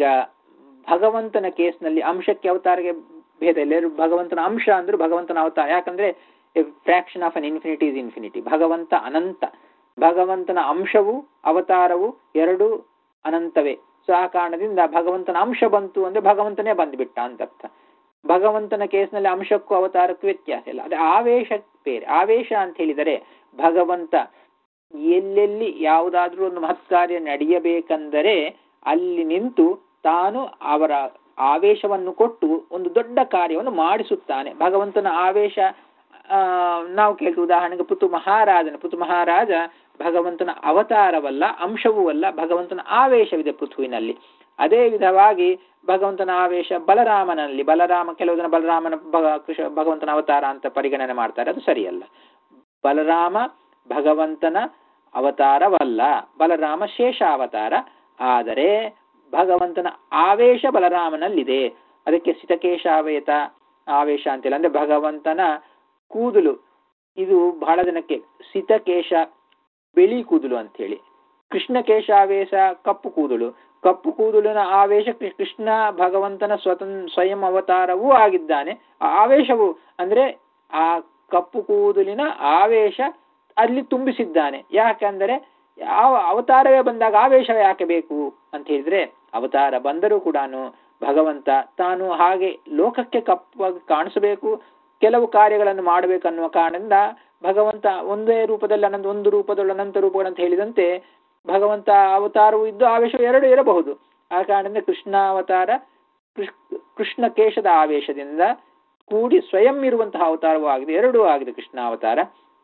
ಭಗವಂತನ ಕೇಸ್ನಲ್ಲಿ ಅಂಶಕ್ಕೆ ಅವತಾರಕ್ಕೆ ಭೇದ ಇಲ್ಲ ಎರಡು ಭಗವಂತನ ಅಂಶ ಅಂದ್ರೆ ಭಗವಂತನ ಅವತಾರ ಯಾಕಂದ್ರೆ fraction of an infinity is infinity ಭಗವಂತ ಅನಂತ ಭಗವಂತನ ಅಂಶವು ಅವತಾರವು ಎರಡು ಅನಂತವೇ ಸೊ ಆ ಕಾರಣದಿಂದ ಭಗವಂತನ ಅಂಶ ಬಂತು ಅಂದ್ರೆ ಭಗವಂತನೇ ಬಂದ್ಬಿಟ್ಟ ಅಂತ ಅರ್ಥ ಭಗವಂತನ ಕೇಸ್ನಲ್ಲಿ ಅಂಶಕ್ಕೂ ಅವತಾರಕ್ಕೂ ವ್ಯತ್ಯಾಸ ಇಲ್ಲ ಅದೇ ಆವೇಶ ಬೇರೆ ಆವೇಶ ಅಂತ ಹೇಳಿದರೆ ಭಗವಂತ ಎಲ್ಲೆಲ್ಲಿ ಯಾವುದಾದ್ರೂ ಒಂದು ಮಹತ್ ಕಾರ್ಯ ನಡೆಯಬೇಕೆಂದರೆ ಅಲ್ಲಿ ನಿಂತು ತಾನು ಅವರ ಆವೇಶವನ್ನು ಕೊಟ್ಟು ಒಂದು ದೊಡ್ಡ ಕಾರ್ಯವನ್ನು ಮಾಡಿಸುತ್ತಾನೆ ಭಗವಂತನ ಆವೇಶ ಆ ನಾವು ಕೇಳ್ತೀವಿ ಉದಾಹರಣೆಗೆ ಪುತು ಮಹಾರಾಜನ ಪುತು ಮಹಾರಾಜ ಭಗವಂತನ ಅವತಾರವಲ್ಲ ಅಂಶವೂ ಅಲ್ಲ ಭಗವಂತನ ಆವೇಶವಿದೆ ಪೃಥ್ವಿನಲ್ಲಿ ಅದೇ ವಿಧವಾಗಿ ಭಗವಂತನ ಆವೇಶ ಬಲರಾಮನಲ್ಲಿ ಬಲರಾಮ ಕೆಲವು ಜನ ಬಲರಾಮನ ಕೃಷ್ಣ ಭಗವಂತನ ಅವತಾರ ಅಂತ ಪರಿಗಣನೆ ಮಾಡ್ತಾರೆ ಅದು ಸರಿಯಲ್ಲ ಬಲರಾಮ ಭಗವಂತನ ಅವತಾರವಲ್ಲ ಬಲರಾಮ ಶೇಷ ಅವತಾರ ಆದರೆ ಭಗವಂತನ ಆವೇಶ ಬಲರಾಮನಲ್ಲಿದೆ ಅದಕ್ಕೆ ಸಿತಕೇಶಾವೇತ ಆವೇಶ ಅಂತಿಲ್ಲ ಅಂದ್ರೆ ಭಗವಂತನ ಕೂದಲು ಇದು ಬಹಳ ಜನಕ್ಕೆ ಸಿತಕೇಶ ಬಿಳಿ ಕೂದಲು ಅಂತ ಹೇಳಿ ಕೃಷ್ಣ ಕೇಶಾವೇಶ ಕಪ್ಪು ಕೂದಲು ಕಪ್ಪು ಕೂದಲಿನ ಆವೇಶ ಕೃಷ್ಣ ಭಗವಂತನ ಸ್ವತಂ ಸ್ವಯಂ ಅವತಾರವೂ ಆಗಿದ್ದಾನೆ ಆ ಆವೇಶವು ಅಂದ್ರೆ ಆ ಕಪ್ಪು ಕೂದಲಿನ ಆವೇಶ ಅಲ್ಲಿ ತುಂಬಿಸಿದ್ದಾನೆ ಯಾಕಂದರೆ ಯಾವ ಅವತಾರವೇ ಬಂದಾಗ ಆವೇಶ ಯಾಕೆ ಬೇಕು ಅಂತ ಹೇಳಿದ್ರೆ ಅವತಾರ ಬಂದರೂ ಕೂಡ ಭಗವಂತ ತಾನು ಹಾಗೆ ಲೋಕಕ್ಕೆ ಕಪ್ಪಾಗಿ ಕಾಣಿಸಬೇಕು ಕೆಲವು ಕಾರ್ಯಗಳನ್ನು ಮಾಡಬೇಕನ್ನುವ ಕಾರಣದಿಂದ ಭಗವಂತ ಒಂದೇ ರೂಪದಲ್ಲಿ ಅನಂತ ಒಂದು ರೂಪದಲ್ಲಿ ಅನಂತ ರೂಪಗಳಂತ ಹೇಳಿದಂತೆ ಭಗವಂತ ಅವತಾರವು ಇದ್ದು ಆವೇಶ ಎರಡು ಇರಬಹುದು ಆ ಕಾರಣದಿಂದ ಕೃಷ್ಣ ಅವತಾರ ಕೃಷ್ಣ ಕೇಶದ ಆವೇಶದಿಂದ ಕೂಡಿ ಸ್ವಯಂ ಇರುವಂತಹ ಅವತಾರವೂ ಆಗಿದೆ ಎರಡೂ ಆಗಿದೆ ಕೃಷ್ಣ ಅವತಾರ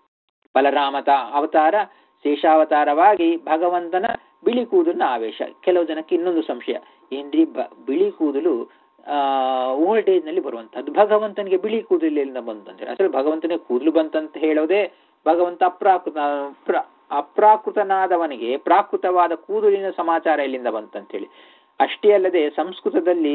ಬಲರಾಮತ ಅವತಾರ ಶೇಷಾವತಾರವಾಗಿ ಭಗವಂತನ ಬಿಳಿ ಕೂದಲಿನ ಆವೇಶ ಕೆಲವು ಜನಕ್ಕೆ ಇನ್ನೊಂದು ಸಂಶಯ ಏನ್ರಿ ಬ ಬಿಳಿ ಕೂದಲು ಆ ಓಲ್ಡ್ ಏಜ್ ನಲ್ಲಿ ಬರುವಂತಹದ್ದು ಭಗವಂತನಿಗೆ ಬಿಳಿ ಕೂದಲು ಎಲ್ಲಿಂದ ಬಂತು ಅಂತ ಹೇಳಿ ಅಸಲು ಭಗವಂತನಿಗೆ ಕೂದಲು ಬಂತಂತ ಹೇಳೋದೇ ಭಗವಂತ ಅಪ್ರಾಕೃತ ಅಪ್ರಾಕೃತನಾದವನಿಗೆ ಪ್ರಾಕೃತವಾದ ಕೂದಲಿನ ಸಮಾಚಾರ ಎಲ್ಲಿಂದ ಬಂತಂತ ಹೇಳಿ ಅಷ್ಟೇ ಅಲ್ಲದೆ ಸಂಸ್ಕೃತದಲ್ಲಿ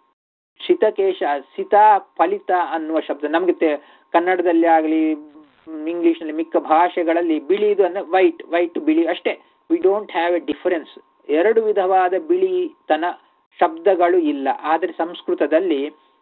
ಶಿತಕೇಶ ಸಿತ ಫಲಿತ ಅನ್ನುವ ಶಬ್ದ ನಮ್ಗೆ ಕನ್ನಡದಲ್ಲಿ ಆಗಲಿ ಇಂಗ್ಲಿಷ್ ನಲ್ಲಿ ಮಿಕ್ಕ ಭಾಷೆಗಳಲ್ಲಿ ಬಿಳಿದು ಅಂದ್ರೆ ವೈಟ್ ವೈಟ್ ಬಿಳಿ ಅಷ್ಟೇ we don't have a difference ಎರಡು ವಿಧವಾದ ಬಿಳಿತನ ಶಬ್ದಗಳು ಇಲ್ಲ ಆದರೆ ಸಂಸ್ಕೃತದಲ್ಲಿ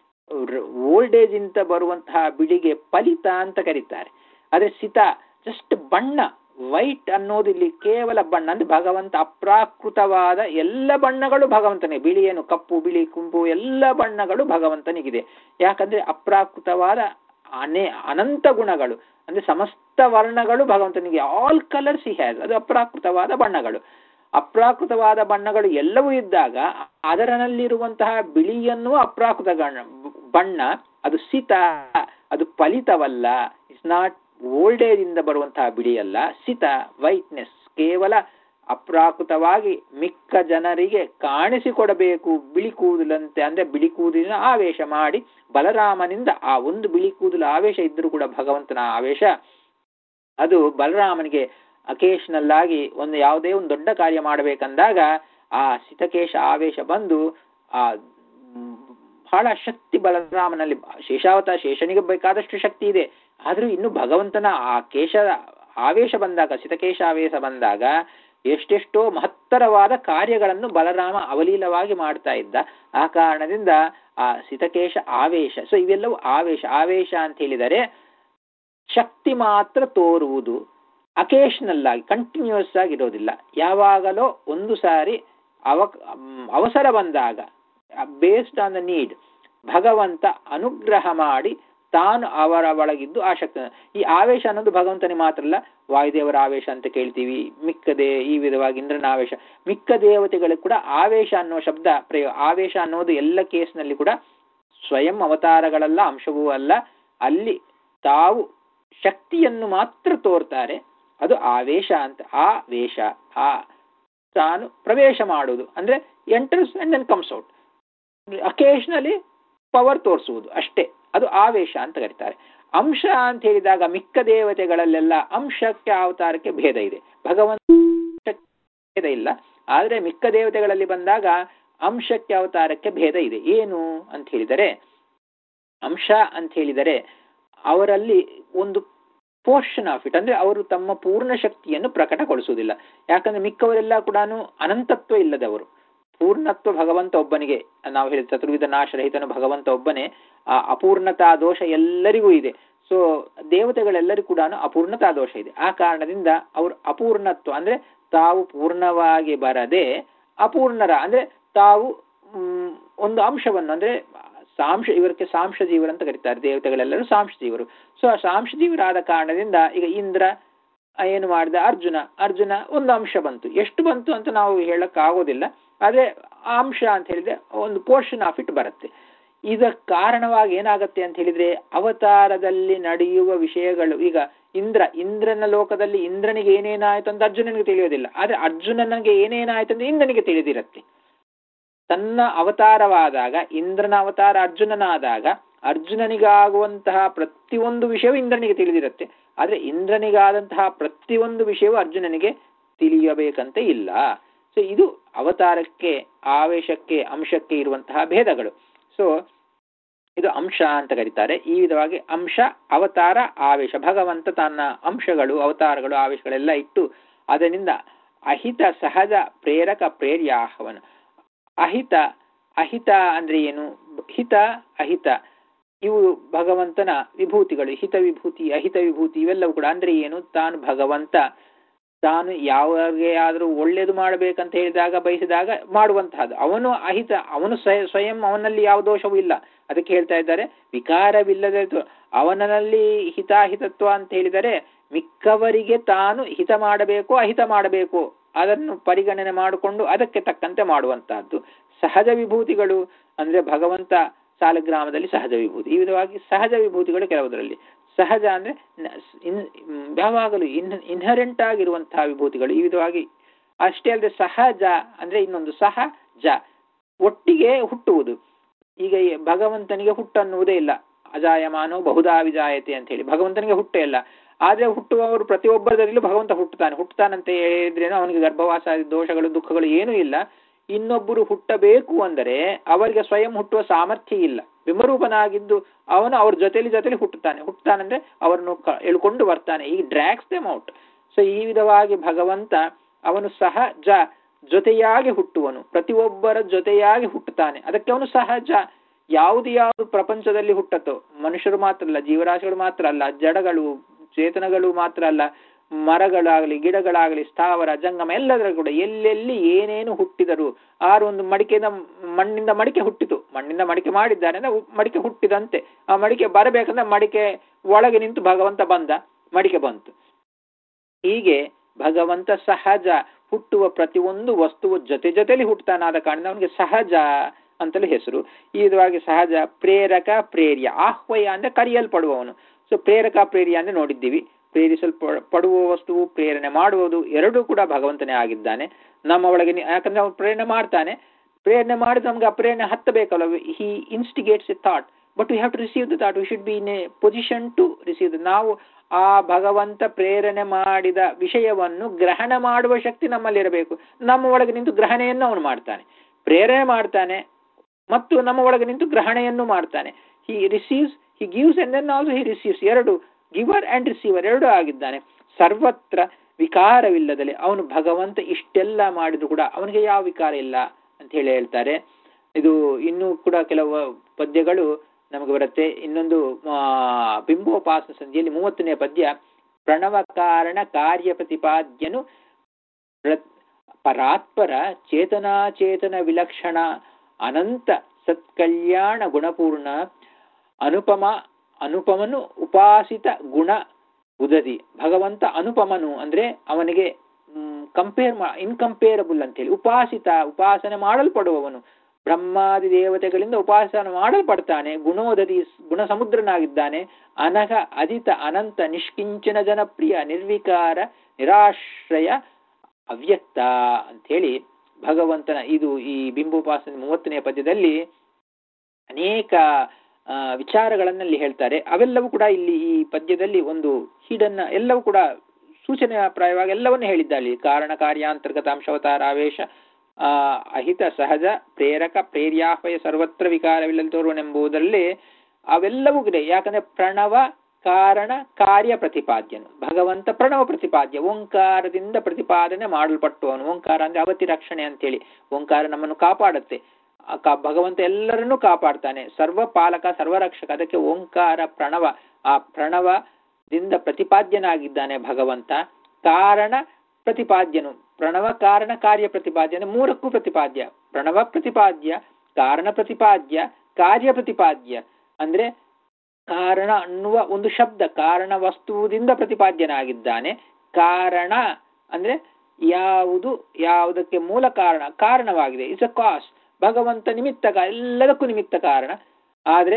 ಓಲ್ಡ್ ಏಜ್ ಇಂತ ಬರುವಂತಹ ಬಿಳಿಗೆ ಫಲಿತ ಅಂತ ಕರೀತಾರೆ ಆದ್ರೆ ಸಿತ ಜಸ್ಟ್ ಬಣ್ಣ ವೈಟ್ ಅನ್ನೋದು ಇಲ್ಲಿ ಕೇವಲ ಬಣ್ಣ ಅಂದ್ರೆ ಭಗವಂತ ಅಪ್ರಾಕೃತವಾದ ಎಲ್ಲ ಬಣ್ಣಗಳು ಭಗವಂತನಿಗೆ ಬಿಳಿ ಏನು ಕಪ್ಪು ಬಿಳಿ ಕುಂಪು ಎಲ್ಲ ಬಣ್ಣಗಳು ಭಗವಂತನಿಗಿದೆ ಯಾಕಂದ್ರೆ ಅಪ್ರಾಕೃತವಾದ ಅನೇ ಅನಂತ ಗುಣಗಳು ಅಂದ್ರೆ ಸಮಸ್ತ ವರ್ಣಗಳು ಭಗವಂತನಿಗೆ ಆಲ್ ಕಲರ್ಸ್ ಹಿ ಹ್ಯಾಸ್ ಅದು ಅಪ್ರಾಕೃತವಾದ ಬಣ್ಣಗಳು ಅಪ್ರಾಕೃತವಾದ ಬಣ್ಣಗಳು ಎಲ್ಲವೂ ಇದ್ದಾಗ ಅದರಲ್ಲಿರುವಂತಹ ಬಿಳಿಯನ್ನು ಅಪ್ರಾಕೃತ ಗಣ- ಬಣ್ಣ ಅದು ಸಿತ ಅದು ಫಲಿತವಲ್ಲ ಇಟ್ಸ್ ನಾಟ್ ಓಲ್ಡೇಜ್ ಇಂದ ಬರುವಂತಹ ಬಿಳಿಯಲ್ಲ ಸಿತ ವೈಟ್ನೆಸ್ ಕೇವಲ ಅಪ್ರಾಕೃತವಾಗಿ ಮಿಕ್ಕ ಜನರಿಗೆ ಕಾಣಿಸಿಕೊಡಬೇಕು ಬಿಳಿ ಕೂದಲಂತೆ ಅಂದ್ರೆ ಬಿಳಿ ಕೂದಲಿನ ಆವೇಶ ಮಾಡಿ ಬಲರಾಮನಿಂದ ಆ ಒಂದು ಬಿಳಿ ಕೂದಲು ಆವೇಶ ಇದ್ರೂ ಕೂಡ ಭಗವಂತನ ಆವೇಶ ಅದು ಬಲರಾಮನಿಗೆ ಅಕೇಶನಲ್ ಆಗಿ ಒಂದು ಯಾವುದೇ ಒಂದು ದೊಡ್ಡ ಕಾರ್ಯ ಮಾಡಬೇಕಂದಾಗ ಆ ಸಿತಕೇಶ ಆವೇಶ ಬಂದು ಆ ಮ್, ಬಹಳ ಶಕ್ತಿ ಬಲರಾಮನಲ್ಲಿ ಶೇಷಾವತ ಶೇಷನಿಗೆ ಬೇಕಾದಷ್ಟು ಶಕ್ತಿ ಇದೆ ಆದ್ರೂ ಇನ್ನು ಭಗವಂತನ ಆ ಕೇಶ ಆವೇಶ ಬಂದಾಗ ಸಿತಕೇಶ ಆವೇಶ ಬಂದಾಗ ಎಷ್ಟೆಷ್ಟೋ ಮಹತ್ತರವಾದ ಕಾರ್ಯಗಳನ್ನು ಬಲರಾಮ ಅವಲೀಲವಾಗಿ ಮಾಡ್ತಾ ಇದ್ದ ಆ ಕಾರಣದಿಂದ ಆ ಸಿತಕೇಶ ಆವೇಶ ಸೊ ಇವೆಲ್ಲವೂ ಆವೇಶ ಆವೇಶ ಅಂತ ಹೇಳಿದರೆ ಶಕ್ತಿ ಮಾತ್ರ ತೋರುವುದು ಅಕೇಶನಲ್ ಆಗಿ ಕಂಟಿನ್ಯೂಸ್ ಆಗಿ ಇರೋದಿಲ್ಲ ಯಾವಾಗಲೋ ಒಂದು ಸಾರಿ ಅವ ಮ್, ಅವಸರ ಬಂದಾಗ ಬೇಸ್ಡ್ ಆನ್ ದ ನೀಡ್ ಭಗವಂತ ಅನುಗ್ರಹ ಮಾಡಿ ತಾನು ಅವರ ಒಳಗಿದ್ದು ಆ ಶಕ್ತಿ ಈ ಆವೇಶ ಅನ್ನೋದು ಭಗವಂತನಿಗೆ ಮಾತ್ರ ಅಲ್ಲ ವಾಯುದೇವರ ಆವೇಶ ಅಂತ ಕೇಳ್ತೀವಿ ಮಿಕ್ಕದೇ ಈ ವಿಧವಾಗಿ ಇಂದ್ರನ ಆವೇಶ ಮಿಕ್ಕ ದೇವತೆಗಳಿಗೆ ಕೂಡ ಆವೇಶ ಅನ್ನೋ ಶಬ್ದ ಪ್ರಯೋಗ ಆವೇಶ ಅನ್ನೋದು ಎಲ್ಲ ಕೇಸ್ನಲ್ಲಿ ಕೂಡ ಸ್ವಯಂ ಅವತಾರಗಳಲ್ಲ ಅಂಶವೂ ಅಲ್ಲ ಅಲ್ಲಿ ತಾವು ಶಕ್ತಿಯನ್ನು ಮಾತ್ರ ತೋರ್ತಾರೆ ಅದು ಆವೇಶ ಅಂತ ಆ ವೇಷ ಆ ತಾನು ಪ್ರವೇಶ ಮಾಡುವುದು ಅಂದ್ರೆ enters and then comes out occasionally power ತೋರಿಸುವುದು ಅಷ್ಟೇ ಅದು ಆವೇಶ ಅಂತ ಕರೀತಾರೆ ಅಂಶ ಅಂತ ಹೇಳಿದಾಗ ಮಿಕ್ಕ ದೇವತೆಗಳಲ್ಲೆಲ್ಲ ಅಂಶಕ್ಕೆ ಅವತಾರಕ್ಕೆ ಭೇದ ಇದೆ ಭಗವಂತ ಭೇದ ಇಲ್ಲ ಆದ್ರೆ ಮಿಕ್ಕ ದೇವತೆಗಳಲ್ಲಿ ಬಂದಾಗ ಅಂಶಕ್ಕೆ ಅವತಾರಕ್ಕೆ ಭೇದ ಇದೆ ಏನು ಅಂತ ಹೇಳಿದರೆ ಅಂಶ ಅಂತ ಹೇಳಿದರೆ ಅವರಲ್ಲಿ ಒಂದು ಪೋರ್ಷನ್ ಆಫ್ ಇಟ್ ಅಂದ್ರೆ ಅವರು ತಮ್ಮ ಪೂರ್ಣ ಶಕ್ತಿಯನ್ನು ಪ್ರಕಟಗೊಳಿಸುವುದಿಲ್ಲ ಯಾಕಂದ್ರೆ ಮಿಕ್ಕವರೆಲ್ಲ ಕೂಡ ಅನಂತತ್ವ ಇಲ್ಲದವರು ಪೂರ್ಣತ್ವ ಭಗವಂತ ಒಬ್ಬನಿಗೆ ನಾವು ಹೇಳಿದ ಚತುರ್ವಿಧ ನಾಶರಹಿತನು ಭಗವಂತ ಒಬ್ಬನೇ ಆ ಅಪೂರ್ಣತಾ ದೋಷ ಎಲ್ಲರಿಗೂ ಇದೆ ಸೊ ದೇವತೆಗಳೆಲ್ಲರಿಗೂ ಕೂಡ ಅಪೂರ್ಣತಾ ದೋಷ ಇದೆ ಆ ಕಾರಣದಿಂದ ಅವರು ಅಪೂರ್ಣತ್ವ ಅಂದ್ರೆ ತಾವು ಪೂರ್ಣವಾಗಿ ಬರದೆ ಅಪೂರ್ಣರ ಅಂದ್ರೆ ತಾವು ಮ್, ಒಂದು ಅಂಶವನ್ನು ಅಂದ್ರೆ ಸಾಂಶ ಇವರಿಗೆ ಸಾಂಶ ಜೀವರು ಅಂತ ಕರೀತಾರೆ ದೇವತೆಗಳೆಲ್ಲರೂ ಸಾಂಶ ಜೀವರು ಸೊ ಆ ಸಾಂಶ ಜೀವರಾದ ಕಾರಣದಿಂದ ಈಗ ಇಂದ್ರ ಆ, ಏನು ಮಾಡಿದ ಅರ್ಜುನ ಅರ್ಜುನ ಒಂದು ಅಂಶ ಬಂತು ಎಷ್ಟು ಬಂತು ಅಂತ ನಾವು ಹೇಳಕ್ ಆಗೋದಿಲ್ಲ ಆದ್ರೆ ಆ ಅಂಶ ಅಂತ ಹೇಳಿದ್ರೆ ಒಂದು ಪೋರ್ಷನ್ ಆಫ್ ಇಟ್ ಬರುತ್ತೆ ಇದಕ್ಕೆ ಕಾರಣವಾಗಿ ಏನಾಗತ್ತೆ ಅಂತ ಹೇಳಿದ್ರೆ ಅವತಾರದಲ್ಲಿ ನಡೆಯುವ ವಿಷಯಗಳು ಈಗ ಇಂದ್ರ ಇಂದ್ರನ ಲೋಕದಲ್ಲಿ ಇಂದ್ರನಿಗೆ ಏನೇನಾಯ್ತು ಅಂತ ಅರ್ಜುನನಿಗೆ ತಿಳಿಯೋದಿಲ್ಲ ಆದ್ರೆ ಅರ್ಜುನನಿಗೆ ಏನೇನಾಯ್ತು ಅಂತ ಇಂದ್ರನಿಗೆ ತಿಳಿದಿರತ್ತೆ ತನ್ನ ಅವತಾರವಾದಾಗ ಇಂದ್ರನ ಅವತಾರ ಅರ್ಜುನನಾದಾಗ ಅರ್ಜುನನಿಗಾಗುವಂತಹ ಪ್ರತಿಯೊಂದು ವಿಷಯವೂ ಇಂದ್ರನಿಗೆ ತಿಳಿದಿರುತ್ತೆ ಆದ್ರೆ ಇಂದ್ರನಿಗಾದಂತಹ ಪ್ರತಿಯೊಂದು ವಿಷಯವೂ ಅರ್ಜುನನಿಗೆ ತಿಳಿಯಬೇಕಂತ ಇಲ್ಲ ಸೊ ಇದು ಅವತಾರಕ್ಕೆ ಆವೇಶಕ್ಕೆ ಅಂಶಕ್ಕೆ ಇರುವಂತಹ ಭೇದಗಳು ಸೊ ಇದು ಅಂಶ ಅಂತ ಕರೀತಾರೆ ಈ ವಿಧವಾಗಿ ಅಂಶ ಅವತಾರ ಆವೇಶ ಭಗವಂತ ತನ್ನ ಅಂಶಗಳು ಅವತಾರಗಳು ಆವೇಶಗಳೆಲ್ಲ ಇಟ್ಟು ಅದರಿಂದ ಅಹಿತ ಸಹಜ ಪ್ರೇರಕ ಪ್ರೇರ್ಯಾಹವನ ಅಹಿತ ಅಹಿತ ಅಂದ್ರೆ ಏನು ಹಿತ ಅಹಿತ ಇವು ಭಗವಂತನ ವಿಭೂತಿಗಳು ಹಿತ ವಿಭೂತಿ ಅಹಿತ ವಿಭೂತಿ ಇವೆಲ್ಲವೂ ಕೂಡ ಅಂದ್ರೆ ಏನು ತಾನು ಭಗವಂತ ತಾನು ಯಾವಾಗೆ ಆದರೂ ಒಳ್ಳೇದು ಮಾಡಬೇಕಂತ ಹೇಳಿದಾಗ ಬಯಸಿದಾಗ ಮಾಡುವಂತಹದ್ದು ಅವನು ಅಹಿತ ಅವನು ಸ್ವಯ- ಸ್ವಯಂ ಅವನಲ್ಲಿ ಯಾವ ದೋಷವೂ ಇಲ್ಲ ಅದಕ್ಕೆ ಹೇಳ್ತಾ ಇದ್ದಾರೆ ವಿಕಾರವಿಲ್ಲದೆ ಇದ್ದು ಅವನಲ್ಲಿ ಹಿತಾಹಿತತ್ವ ಅಂತ ಹೇಳಿದರೆ ಮಿಕ್ಕವರಿಗೆ ತಾನು ಹಿತ ಮಾಡಬೇಕು ಅಹಿತ ಮಾಡಬೇಕು ಅದನ್ನು ಪರಿಗಣನೆ ಮಾಡಿಕೊಂಡು ಅದಕ್ಕೆ ತಕ್ಕಂತೆ ಮಾಡುವಂತಹದ್ದು ಸಹಜ ವಿಭೂತಿಗಳು ಅಂದ್ರೆ ಭಗವಂತ ಸಾಲಗ್ರಾಮದಲ್ಲಿ ಸಹಜ ವಿಭೂತಿ ಈ ವಿಧವಾಗಿ ಸಹಜ ವಿಭೂತಿಗಳು ಕೆಲವುದರಲ್ಲಿ ಸಹಜ ಅಂದ್ರೆ ನ- ಇನ್- ಮ್, ಯಾವಾಗಲೂ ಇನ್ ಇನ್ಹರೆಂಟ್ ಆಗಿರುವಂತಹ ವಿಭೂತಿಗಳು ಈ ವಿಧವಾಗಿ ಅಷ್ಟೇ ಅಲ್ಲದೆ ಸಹಜ ಅಂದ್ರೆ ಇನ್ನೊಂದು ಸಹಜ ಒಟ್ಟಿಗೆ ಹುಟ್ಟುವುದು ಈಗ ಈ ಭಗವಂತನಿಗೆ ಹುಟ್ಟನ್ನುವುದೇ ಇಲ್ಲ ಅಜಾಯಮಾನೋ ಬಹುಧಾ ವಿಜಾಯತೆ ಅಂತ ಹೇಳಿ ಭಗವಂತನಿಗೆ ಹುಟ್ಟೇ ಇಲ್ಲ ಆದ್ರೆ ಹುಟ್ಟುವವರು ಪ್ರತಿಯೊಬ್ಬರದಲ್ಲೂ ಭಗವಂತ ಹುಟ್ಟುತ್ತಾನೆ ಹುಟ್ಟುತ್ತಾನಂತ ಹೇಳಿದ್ರೇನು ಅವನಿಗೆ ಗರ್ಭವಾಸ ದೋಷಗಳು ದುಃಖಗಳು ಏನೂ ಇಲ್ಲ ಇನ್ನೊಬ್ಬರು ಹುಟ್ಟಬೇಕು ಅಂದರೆ ಅವರಿಗೆ ಸ್ವಯಂ ಹುಟ್ಟುವ ಸಾಮರ್ಥ್ಯ ಇಲ್ಲ ವಿಮರೂಪನಾಗಿದ್ದು ಅವನು ಅವ್ರ ಜೊತೆಲಿ ಜೊತೆಲಿ ಹುಟ್ಟುತ್ತಾನೆ ಹುಟ್ಟುತ್ತಾನಂದ್ರೆ ಅವರನ್ನು ಕ- ಎಳ್ಕೊಂಡು ಬರ್ತಾನೆ ಈ ಡ್ರ್ಯಾಕ್ಸ್ ದೆಮ್ ಔಟ್ ಸೊ ಈ ವಿಧವಾಗಿ ಭಗವಂತ ಅವನು ಸಹಜ ಜೊತೆಯಾಗಿ ಹುಟ್ಟುವನು ಪ್ರತಿಯೊಬ್ಬರ ಜೊತೆಯಾಗಿ ಹುಟ್ಟುತ್ತಾನೆ ಅದಕ್ಕೆ ಅವನು ಸಹಜ ಯಾವುದು ಯಾವುದು ಪ್ರಪಂಚದಲ್ಲಿ ಹುಟ್ಟತ್ತೋ ಮನುಷ್ಯರು ಮಾತ್ರ ಅಲ್ಲ ಜೀವರಾಶಿಗಳು ಮಾತ್ರ ಅಲ್ಲ ಜಡಗಳು ಚೇತನಗಳು ಮಾತ್ರ ಅಲ್ಲ ಮರಗಳಾಗಲಿ ಗಿಡಗಳಾಗಲಿ ಸ್ಥಾವರ ಜಂಗಮ ಎಲ್ಲದರ ಕೂಡ ಎಲ್ಲೆಲ್ಲಿ ಏನೇನು ಹುಟ್ಟಿದರು ಆರು ಒಂದು ಮಡಿಕೆಯಿಂದ ಮಣ್ಣಿಂದ ಮಡಿಕೆ ಹುಟ್ಟಿತು ಮಣ್ಣಿಂದ ಮಡಿಕೆ ಮಾಡಿದ್ದಾರೆ ಅಂದ್ರೆ ಉ- ಮಡಿಕೆ ಹುಟ್ಟಿದಂತೆ ಆ ಮಡಿಕೆ ಬರಬೇಕಂದ್ರೆ ಮಡಿಕೆ ಒಳಗೆ ನಿಂತು ಭಗವಂತ ಬಂದ ಮಡಿಕೆ ಬಂತು ಹೀಗೆ ಭಗವಂತ ಸಹಜ ಹುಟ್ಟುವ ಪ್ರತಿಯೊಂದು ವಸ್ತುವು ಜೊತೆ ಜೊತೆಲಿ ಹುಟ್ಟುತ್ತಾನಾದ ಕಾರಣ ಅವನಿಗೆ ಸಹಜ ಅಂತಲೂ ಹೆಸರು ಈ ವಿಧವಾಗಿ ಸಹಜ ಪ್ರೇರಕ ಪ್ರೇರ್ಯ ಆಹ್ವಯ ಅಂದ್ರೆ ಕರೆಯಲ್ಪಡುವವನು ಸೊ ಪ್ರೇರಕ ಪ್ರೇರ್ಯ ಅಂದ್ರೆ ನೋಡಿದ್ದೀವಿ ಪ್ರೇರಿಸಲ್ಪ ಪಡುವ ವಸ್ತುವು ಪ್ರೇರಣೆ ಮಾಡುವುದು ಎರಡೂ ಕೂಡ ಭಗವಂತನೇ ಆಗಿದ್ದಾನೆ ನಮ್ಮ ಒಳಗೆ ನಿ- ಯಾಕಂದ್ರೆ ಅವನು ಪ್ರೇರಣೆ ಮಾಡ್ತಾನೆ ಪ್ರೇರಣೆ ಮಾಡಿದ್ರೆ ನಮ್ಗೆ ಆ ಪ್ರೇರಣೆ ಹತ್ತಬೇಕಲ್ಲ he instigates a thought but we have to receive the thought we should be in a position to receive the ನಾವು ಆ ಭಗವಂತ ಪ್ರೇರಣೆ ಮಾಡಿದ ವಿಷಯವನ್ನು ಗ್ರಹಣ ಮಾಡುವ ಶಕ್ತಿ ನಮ್ಮಲ್ಲಿರಬೇಕು ನಮ್ಮ ಒಳಗೆ ನಿಂತು ಗ್ರಹಣೆಯನ್ನು ಅವನು ಮಾಡ್ತಾನೆ ಪ್ರೇರಣೆ ಮಾಡ್ತಾನೆ ಮತ್ತು ನಮ್ಮ ಒಳಗೆ ನಿಂತು ಗ್ರಹಣೆಯನ್ನು ಮಾಡ್ತಾನೆ he receives he gives and then also he receives ಎರಡು ಗಿವರ್ ಅಂಡ್ ರಿಸೀವರ್ ಎರಡೂ ಆಗಿದ್ದಾನೆ ಸರ್ವತ್ರ ವಿಕಾರವಿಲ್ಲದಲೆ ಅವನು ಭಗವಂತ ಇಷ್ಟೆಲ್ಲ ಮಾಡಿದ್ರು ಕೂಡ ಅವನಿಗೆ ಯಾವ ವಿಕಾರ ಇಲ್ಲ ಅಂತ ಹೇಳಿ ಹೇಳ್ತಾರೆ ಇದು ಇನ್ನೂ ಕೂಡ ಕೆಲವು ಪದ್ಯಗಳು ನಮಗೆ ಬರುತ್ತೆ ಇನ್ನೊಂದು ಆ, ಬಿಂಬೋಪಾಸನ ಸಂಧಿಯಲ್ಲಿ ಮೂವತ್ತನೇ ಪದ್ಯ ಪ್ರಣವ ಕಾರಣ ಕಾರ್ಯ ಪ್ರತಿಪಾದ್ಯನು ಪ್ರ- ಪರಾತ್ಪರ ಚೇತನಾಚೇತನ ವಿಲಕ್ಷಣ ಅನಂತ ಸತ್ಕಲ್ಯಾಣ ಗುಣಪೂರ್ಣ ಅನುಪಮ ಅನುಪಮನು ಉಪಾಸಿತ ಗುಣ ಉದದಿ ಭಗವಂತ ಅನುಪಮನು ಅಂದ್ರೆ ಅವನಿಗೆ ಕಂಪೇರ್ ಮಾ ಇನ್ಕಂಪೇರಬಲ್ ಅಂತೇಳಿ ಉಪಾಸಿತ ಉಪಾಸನೆ ಮಾಡಲ್ಪಡುವವನು ಬ್ರಹ್ಮಾದಿ ದೇವತೆಗಳಿಂದ ಉಪಾಸನೆ ಮಾಡಲ್ಪಡ್ತಾನೆ ಗುಣೋದದಿ ಗುಣ ಸಮುದ್ರನಾಗಿದ್ದಾನೆ ಅನಘ ಅದಿತ ಅನಂತ ನಿಷ್ಕಿಂಚನ ಜನಪ್ರಿಯ ನಿರ್ವಿಕಾರ ನಿರಾಶ್ರಯ ಅವ್ಯಕ್ತ ಅಂಥೇಳಿ ಭಗವಂತನ ಇದು ಈ ಬಿಂಬೋಪಾಸನೆ ಮೂವತ್ತನೇ ಪದ್ಯದಲ್ಲಿ ಅನೇಕ ಆ, ವಿಚಾರಗಳನ್ನಲ್ಲಿ ಹೇಳ್ತಾರೆ ಅವೆಲ್ಲವೂ ಕೂಡ ಇಲ್ಲಿ ಈ ಪದ್ಯದಲ್ಲಿ ಒಂದು ಹಿಡನ್ನ ಎಲ್ಲವೂ ಕೂಡ ಸೂಚನೆಪ್ರಾಯವಾಗಿ ಎಲ್ಲವನ್ನೂ ಹೇಳಿದ್ದಾರೆ ಇಲ್ಲಿ. ಕಾರಣ ಕಾರ್ಯಾಂತರ್ಗತ ಅಂಶವತಾರ ಆವೇಶ ಆ, ಅಹಿತ ಸಹಜ ಪ್ರೇರಕ ಪ್ರೇರ್ಯಾಹ್ವಯ ಸರ್ವತ್ರ ವಿಕಾರವಿಲ್ಲದೆ ತೋರುವನೆಂಬುದರಲ್ಲಿ ಅವೆಲ್ಲವೂ ಇದೆ ಯಾಕಂದ್ರೆ ಪ್ರಣವ ಕಾರಣ ಕಾರ್ಯ ಪ್ರತಿಪಾದ್ಯನು ಭಗವಂತ ಪ್ರಣವ ಪ್ರತಿಪಾದ್ಯ ಓಂಕಾರದಿಂದ ಪ್ರತಿಪಾದನೆ ಮಾಡಲ್ಪಟ್ಟವನು ಓಂಕಾರ ಅಂದ್ರೆ ಅವತಿ ರಕ್ಷಣೆ ಅಂತೇಳಿ ಓಂಕಾರ ನಮ್ಮನ್ನು ಕಾಪಾಡುತ್ತೆ ಆ ಕಾ- ಭಗವಂತ ಎಲ್ಲರನ್ನೂ ಕಾಪಾಡ್ತಾನೆ ಸರ್ವ ಪಾಲಕ ಸರ್ವರಕ್ಷಕ ಅದಕ್ಕೆ ಓಂಕಾರ ಪ್ರಣವ ಆ ಪ್ರಣವದಿಂದ ಪ್ರತಿಪಾದ್ಯನಾಗಿದ್ದಾನೆ ಭಗವಂತ ಕಾರಣ ಪ್ರತಿಪಾದ್ಯನು ಪ್ರಣವ ಕಾರಣ ಕಾರ್ಯ ಪ್ರತಿಪಾದ್ಯ ಅಂದ್ರೆ ಮೂರಕ್ಕೂ ಪ್ರತಿಪಾದ್ಯ ಪ್ರಣವ ಪ್ರತಿಪಾದ್ಯ ಕಾರಣ ಪ್ರತಿಪಾದ್ಯ ಕಾರ್ಯ ಪ್ರತಿಪಾದ್ಯ ಅಂದ್ರೆ ಕಾರಣ ಅನ್ನುವ ಒಂದು ಶಬ್ದ ಕಾರಣ ವಸ್ತುವಿನಿಂದ ಪ್ರತಿಪಾದ್ಯನಾಗಿದ್ದಾನೆ ಕಾರಣ ಅಂದ್ರೆ ಯಾವುದು ಯಾವುದಕ್ಕೆ ಮೂಲ ಕಾರಣ ಕಾರಣವಾಗಿದೆ ಇಟ್ಸ್ ಅ ಕಾಸ್ ಭಗವಂತ ನಿಮಿತ್ತ ಕಾ- ಎಲ್ಲದಕ್ಕೂ ನಿಮಿತ್ತ ಕಾರಣ ಆದ್ರೆ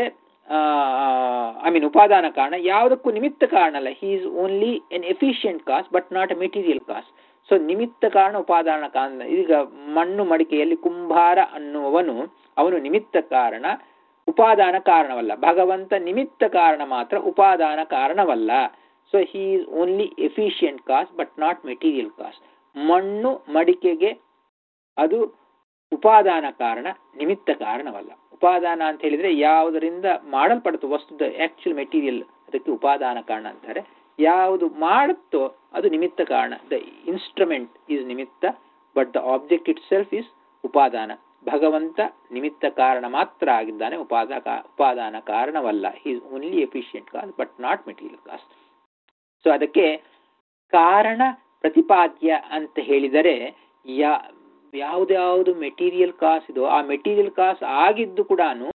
ಐ ಮೀನ್ ಉಪಾದಾನ ಕಾರಣ ಯಾವುದಕ್ಕೂ ನಿಮಿತ್ತ ಕಾರಣ ಅಲ್ಲ he is only an efficient cause but not a material cause so ನಿಮಿತ್ತ ಕಾರಣ ಉಪಾದಾನ ಕಾರಣ ಈಗ ಮಣ್ಣು ಮಡಿಕೆಯಲ್ಲಿ ಕುಂಭಾರ ಅನ್ನುವವನು ಅವನು ನಿಮಿತ್ತ ಕಾರಣ ಉಪಾದಾನ ಕಾರಣವಲ್ಲ ಭಗವಂತ ನಿಮಿತ್ತ ಕಾರಣ ಮಾತ್ರ ಉಪಾದಾನ ಕಾರಣವಲ್ಲ so he is only efficient cause but not material cause ಮಣ್ಣು ಮಡಿಕೆಗೆ ಅದು ಉಪಾದಾನ ಕಾರಣ ನಿಮಿತ್ತ ಕಾರಣವಲ್ಲ ಉಪಾದಾನ ಅಂತ ಹೇಳಿದ್ರೆ ಯಾವುದರಿಂದ ಮಾಡಲ್ಪಡುತ್ತೋ ವಸ್ತುದ ಆಕ್ಚುಲ್ ಮೆಟೀರಿಯಲ್ ಅದಕ್ಕೆ ಉಪಾದಾನ ಕಾರಣ ಅಂತಾರೆ ಯಾವುದು ಮಾಡುತ್ತೋ ಅದು ನಿಮಿತ್ತ ಕಾರಣ ದ ಇನ್ಸ್ಟ್ರುಮೆಂಟ್ ಈಸ್ ನಿಮಿತ್ತ but the object itself is ಉಪಾದಾನ ಭಗವಂತ ನಿಮಿತ್ತ ಕಾರಣ ಮಾತ್ರ ಆಗಿದ್ದಾನೆ ಉಪಾದಕ ಉಪಾದಾನ ಕಾರಣವಲ್ಲ is only efficient cause but not material cause so ಅದಕ್ಕೆ ಕಾರಣ ಪ್ರತಿಪಾದ್ಯ ಅಂತ ಹೇಳಿದರೆ ಯಾ ಯಾವ್ದ್ಯಾವುದು ಮೆಟೀರಿಯಲ್ ಕಾಸ್ ಇದೋ ಆ ಮೆಟೀರಿಯಲ್ ಕಾಸ್ ಆಗಿದ್ದು ಕೂಡ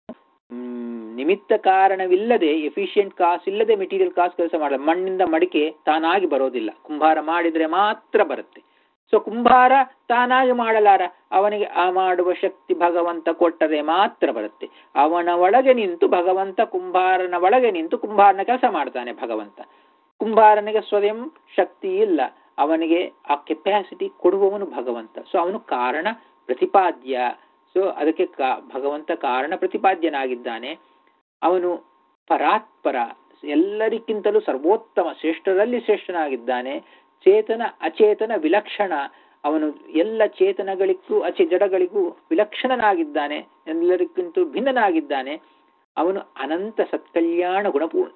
ನಿಮಿತ್ತ ಕಾರಣವಿಲ್ಲದೆ ಎಫಿಷಿಯಂಟ್ ಕಾಸ್ ಇಲ್ಲದೆ ಮೆಟೀರಿಯಲ್ ಕಾಸ್ ಕೆಲಸ ಮಾಡಲ್ಲ ಮಣ್ಣಿಂದ ಮಡಿಕೆ ತಾನಾಗಿ ಬರೋದಿಲ್ಲ ಕುಂಭಾರ ಮಾಡಿದ್ರೆ ಮಾತ್ರ ಬರುತ್ತೆ ಸೊ ಕುಂಭಾರ ತಾನಾಗಿ ಮಾಡಲಾರ ಅವನಿಗೆ ಆ ಮಾಡುವ ಶಕ್ತಿ ಭಗವಂತ ಕೊಟ್ಟರೆ ಮಾತ್ರ ಬರುತ್ತೆ ಅವನ ಒಳಗೆ ನಿಂತು ಭಗವಂತ ಕುಂಭಾರನ ಒಳಗೆ ನಿಂತು ಕುಂಭಾರನ ಕೆಲಸ ಮಾಡ್ತಾನೆ ಭಗವಂತ ಕುಂಭಾರನಿಗೆ ಸ್ವಯಂ ಶಕ್ತಿ ಇಲ್ಲ ಅವನಿಗೆ ಆ ಕೆಪಾಸಿಟಿ ಕೊಡುವವನು ಭಗವಂತ ಸೊ ಅವನು ಕಾರಣ ಪ್ರತಿಪಾದ್ಯ ಸೊ ಅದಕ್ಕೆ ಕಾ ಭಗವಂತ ಕಾರಣ ಪ್ರತಿಪಾದ್ಯನಾಗಿದ್ದಾನೆ ಅವನು ಪರಾತ್ಪರ ಎಲ್ಲರಿಗಿಂತಲೂ ಸರ್ವೋತ್ತಮ ಶ್ರೇಷ್ಠರಲ್ಲಿ ಶ್ರೇಷ್ಠನಾಗಿದ್ದಾನೆ ಚೇತನ ಅಚೇತನ ವಿಲಕ್ಷಣ ಅವನು ಎಲ್ಲ ಚೇತನಗಳಿಗೂ ಅಚೆ ಜಡಗಳಿಗೂ ವಿಲಕ್ಷಣನಾಗಿದ್ದಾನೆ ಎಲ್ಲರಿಗಿಂತೂ ಭಿನ್ನನಾಗಿದ್ದಾನೆ ಅವನು ಅನಂತ ಸತ್ಕಲ್ಯಾಣ ಗುಣಪೂರ್ಣ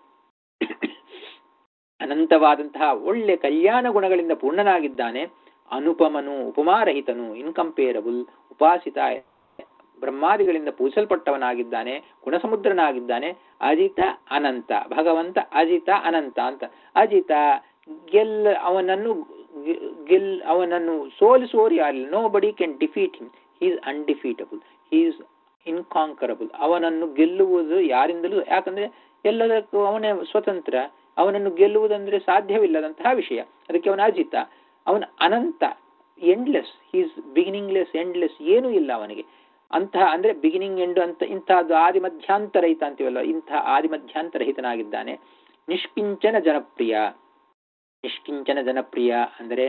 ಅನಂತವಾದಂತಹ ಒಳ್ಳೆ ಕಲ್ಯಾಣ ಗುಣಗಳಿಂದ ಪೂರ್ಣನಾಗಿದ್ದಾನೆ ಅನುಪಮನು ಉಪಮಾರಹಿತನು ಇನ್ಕಂಪೇರಬಲ್ ಉಪಾಸಿತ ಬ್ರಹ್ಮಾದಿಗಳಿಂದ ಪೂಜಿಸಲ್ಪಟ್ಟವನಾಗಿದ್ದಾನೆ ಗುಣಸಮುದ್ರನಾಗಿದ್ದಾನೆ ಅಜಿತ ಅನಂತ ಭಗವಂತ ಅಜಿತ ಅನಂತ ಅಂತ ಅಜಿತ ಗೆಲ್ಲ ಅವನನ್ನು ಗೆಲ್ ಅವನನ್ನು ಸೋಲಿಸುವವರು ಯಾರಿಲ್ಲ nobody can defeat him is undefeatable is inconquerable ಅವನನ್ನು ಗೆಲ್ಲುವುದು ಯಾರಿಂದಲೂ ಯಾಕಂದ್ರೆ ಎಲ್ಲದಕ್ಕೂ ಅವನೇ ಸ್ವತಂತ್ರ ಅವನನ್ನು ಗೆಲ್ಲುವುದಂದ್ರೆ ಸಾಧ್ಯವಿಲ್ಲದಂತಹ ವಿಷಯ ಅದಕ್ಕೆ ಅವನ ಅಜಿತ ಅವನ ಅನಂತ ಎಂಡ್ಲೆಸ್ ಈಸ್ ಬಿಗಿನಿಂಗ್ಲೆಸ್ ಎಂಡ್ಲೆಸ್ ಏನೂ ಇಲ್ಲ ಅವನಿಗೆ ಅಂತಹ ಅಂದ್ರೆ ಬಿಗಿನಿಂಗ್ ಎಂಡ್ ಅಂತ ಇಂತಹದ್ದು ಆದಿ ಮಧ್ಯಾಂತರಹಿತ ಅಂತೀವಲ್ಲ ಇಂತಹ ಆದಿ ಮಧ್ಯಾಂತರಹಿತನಾಗಿದ್ದಾನೆ ನಿಷ್ಕಿಂಚನ ಜನಪ್ರಿಯ ನಿಷ್ಕಿಂಚನ ಜನಪ್ರಿಯ ಅಂದರೆ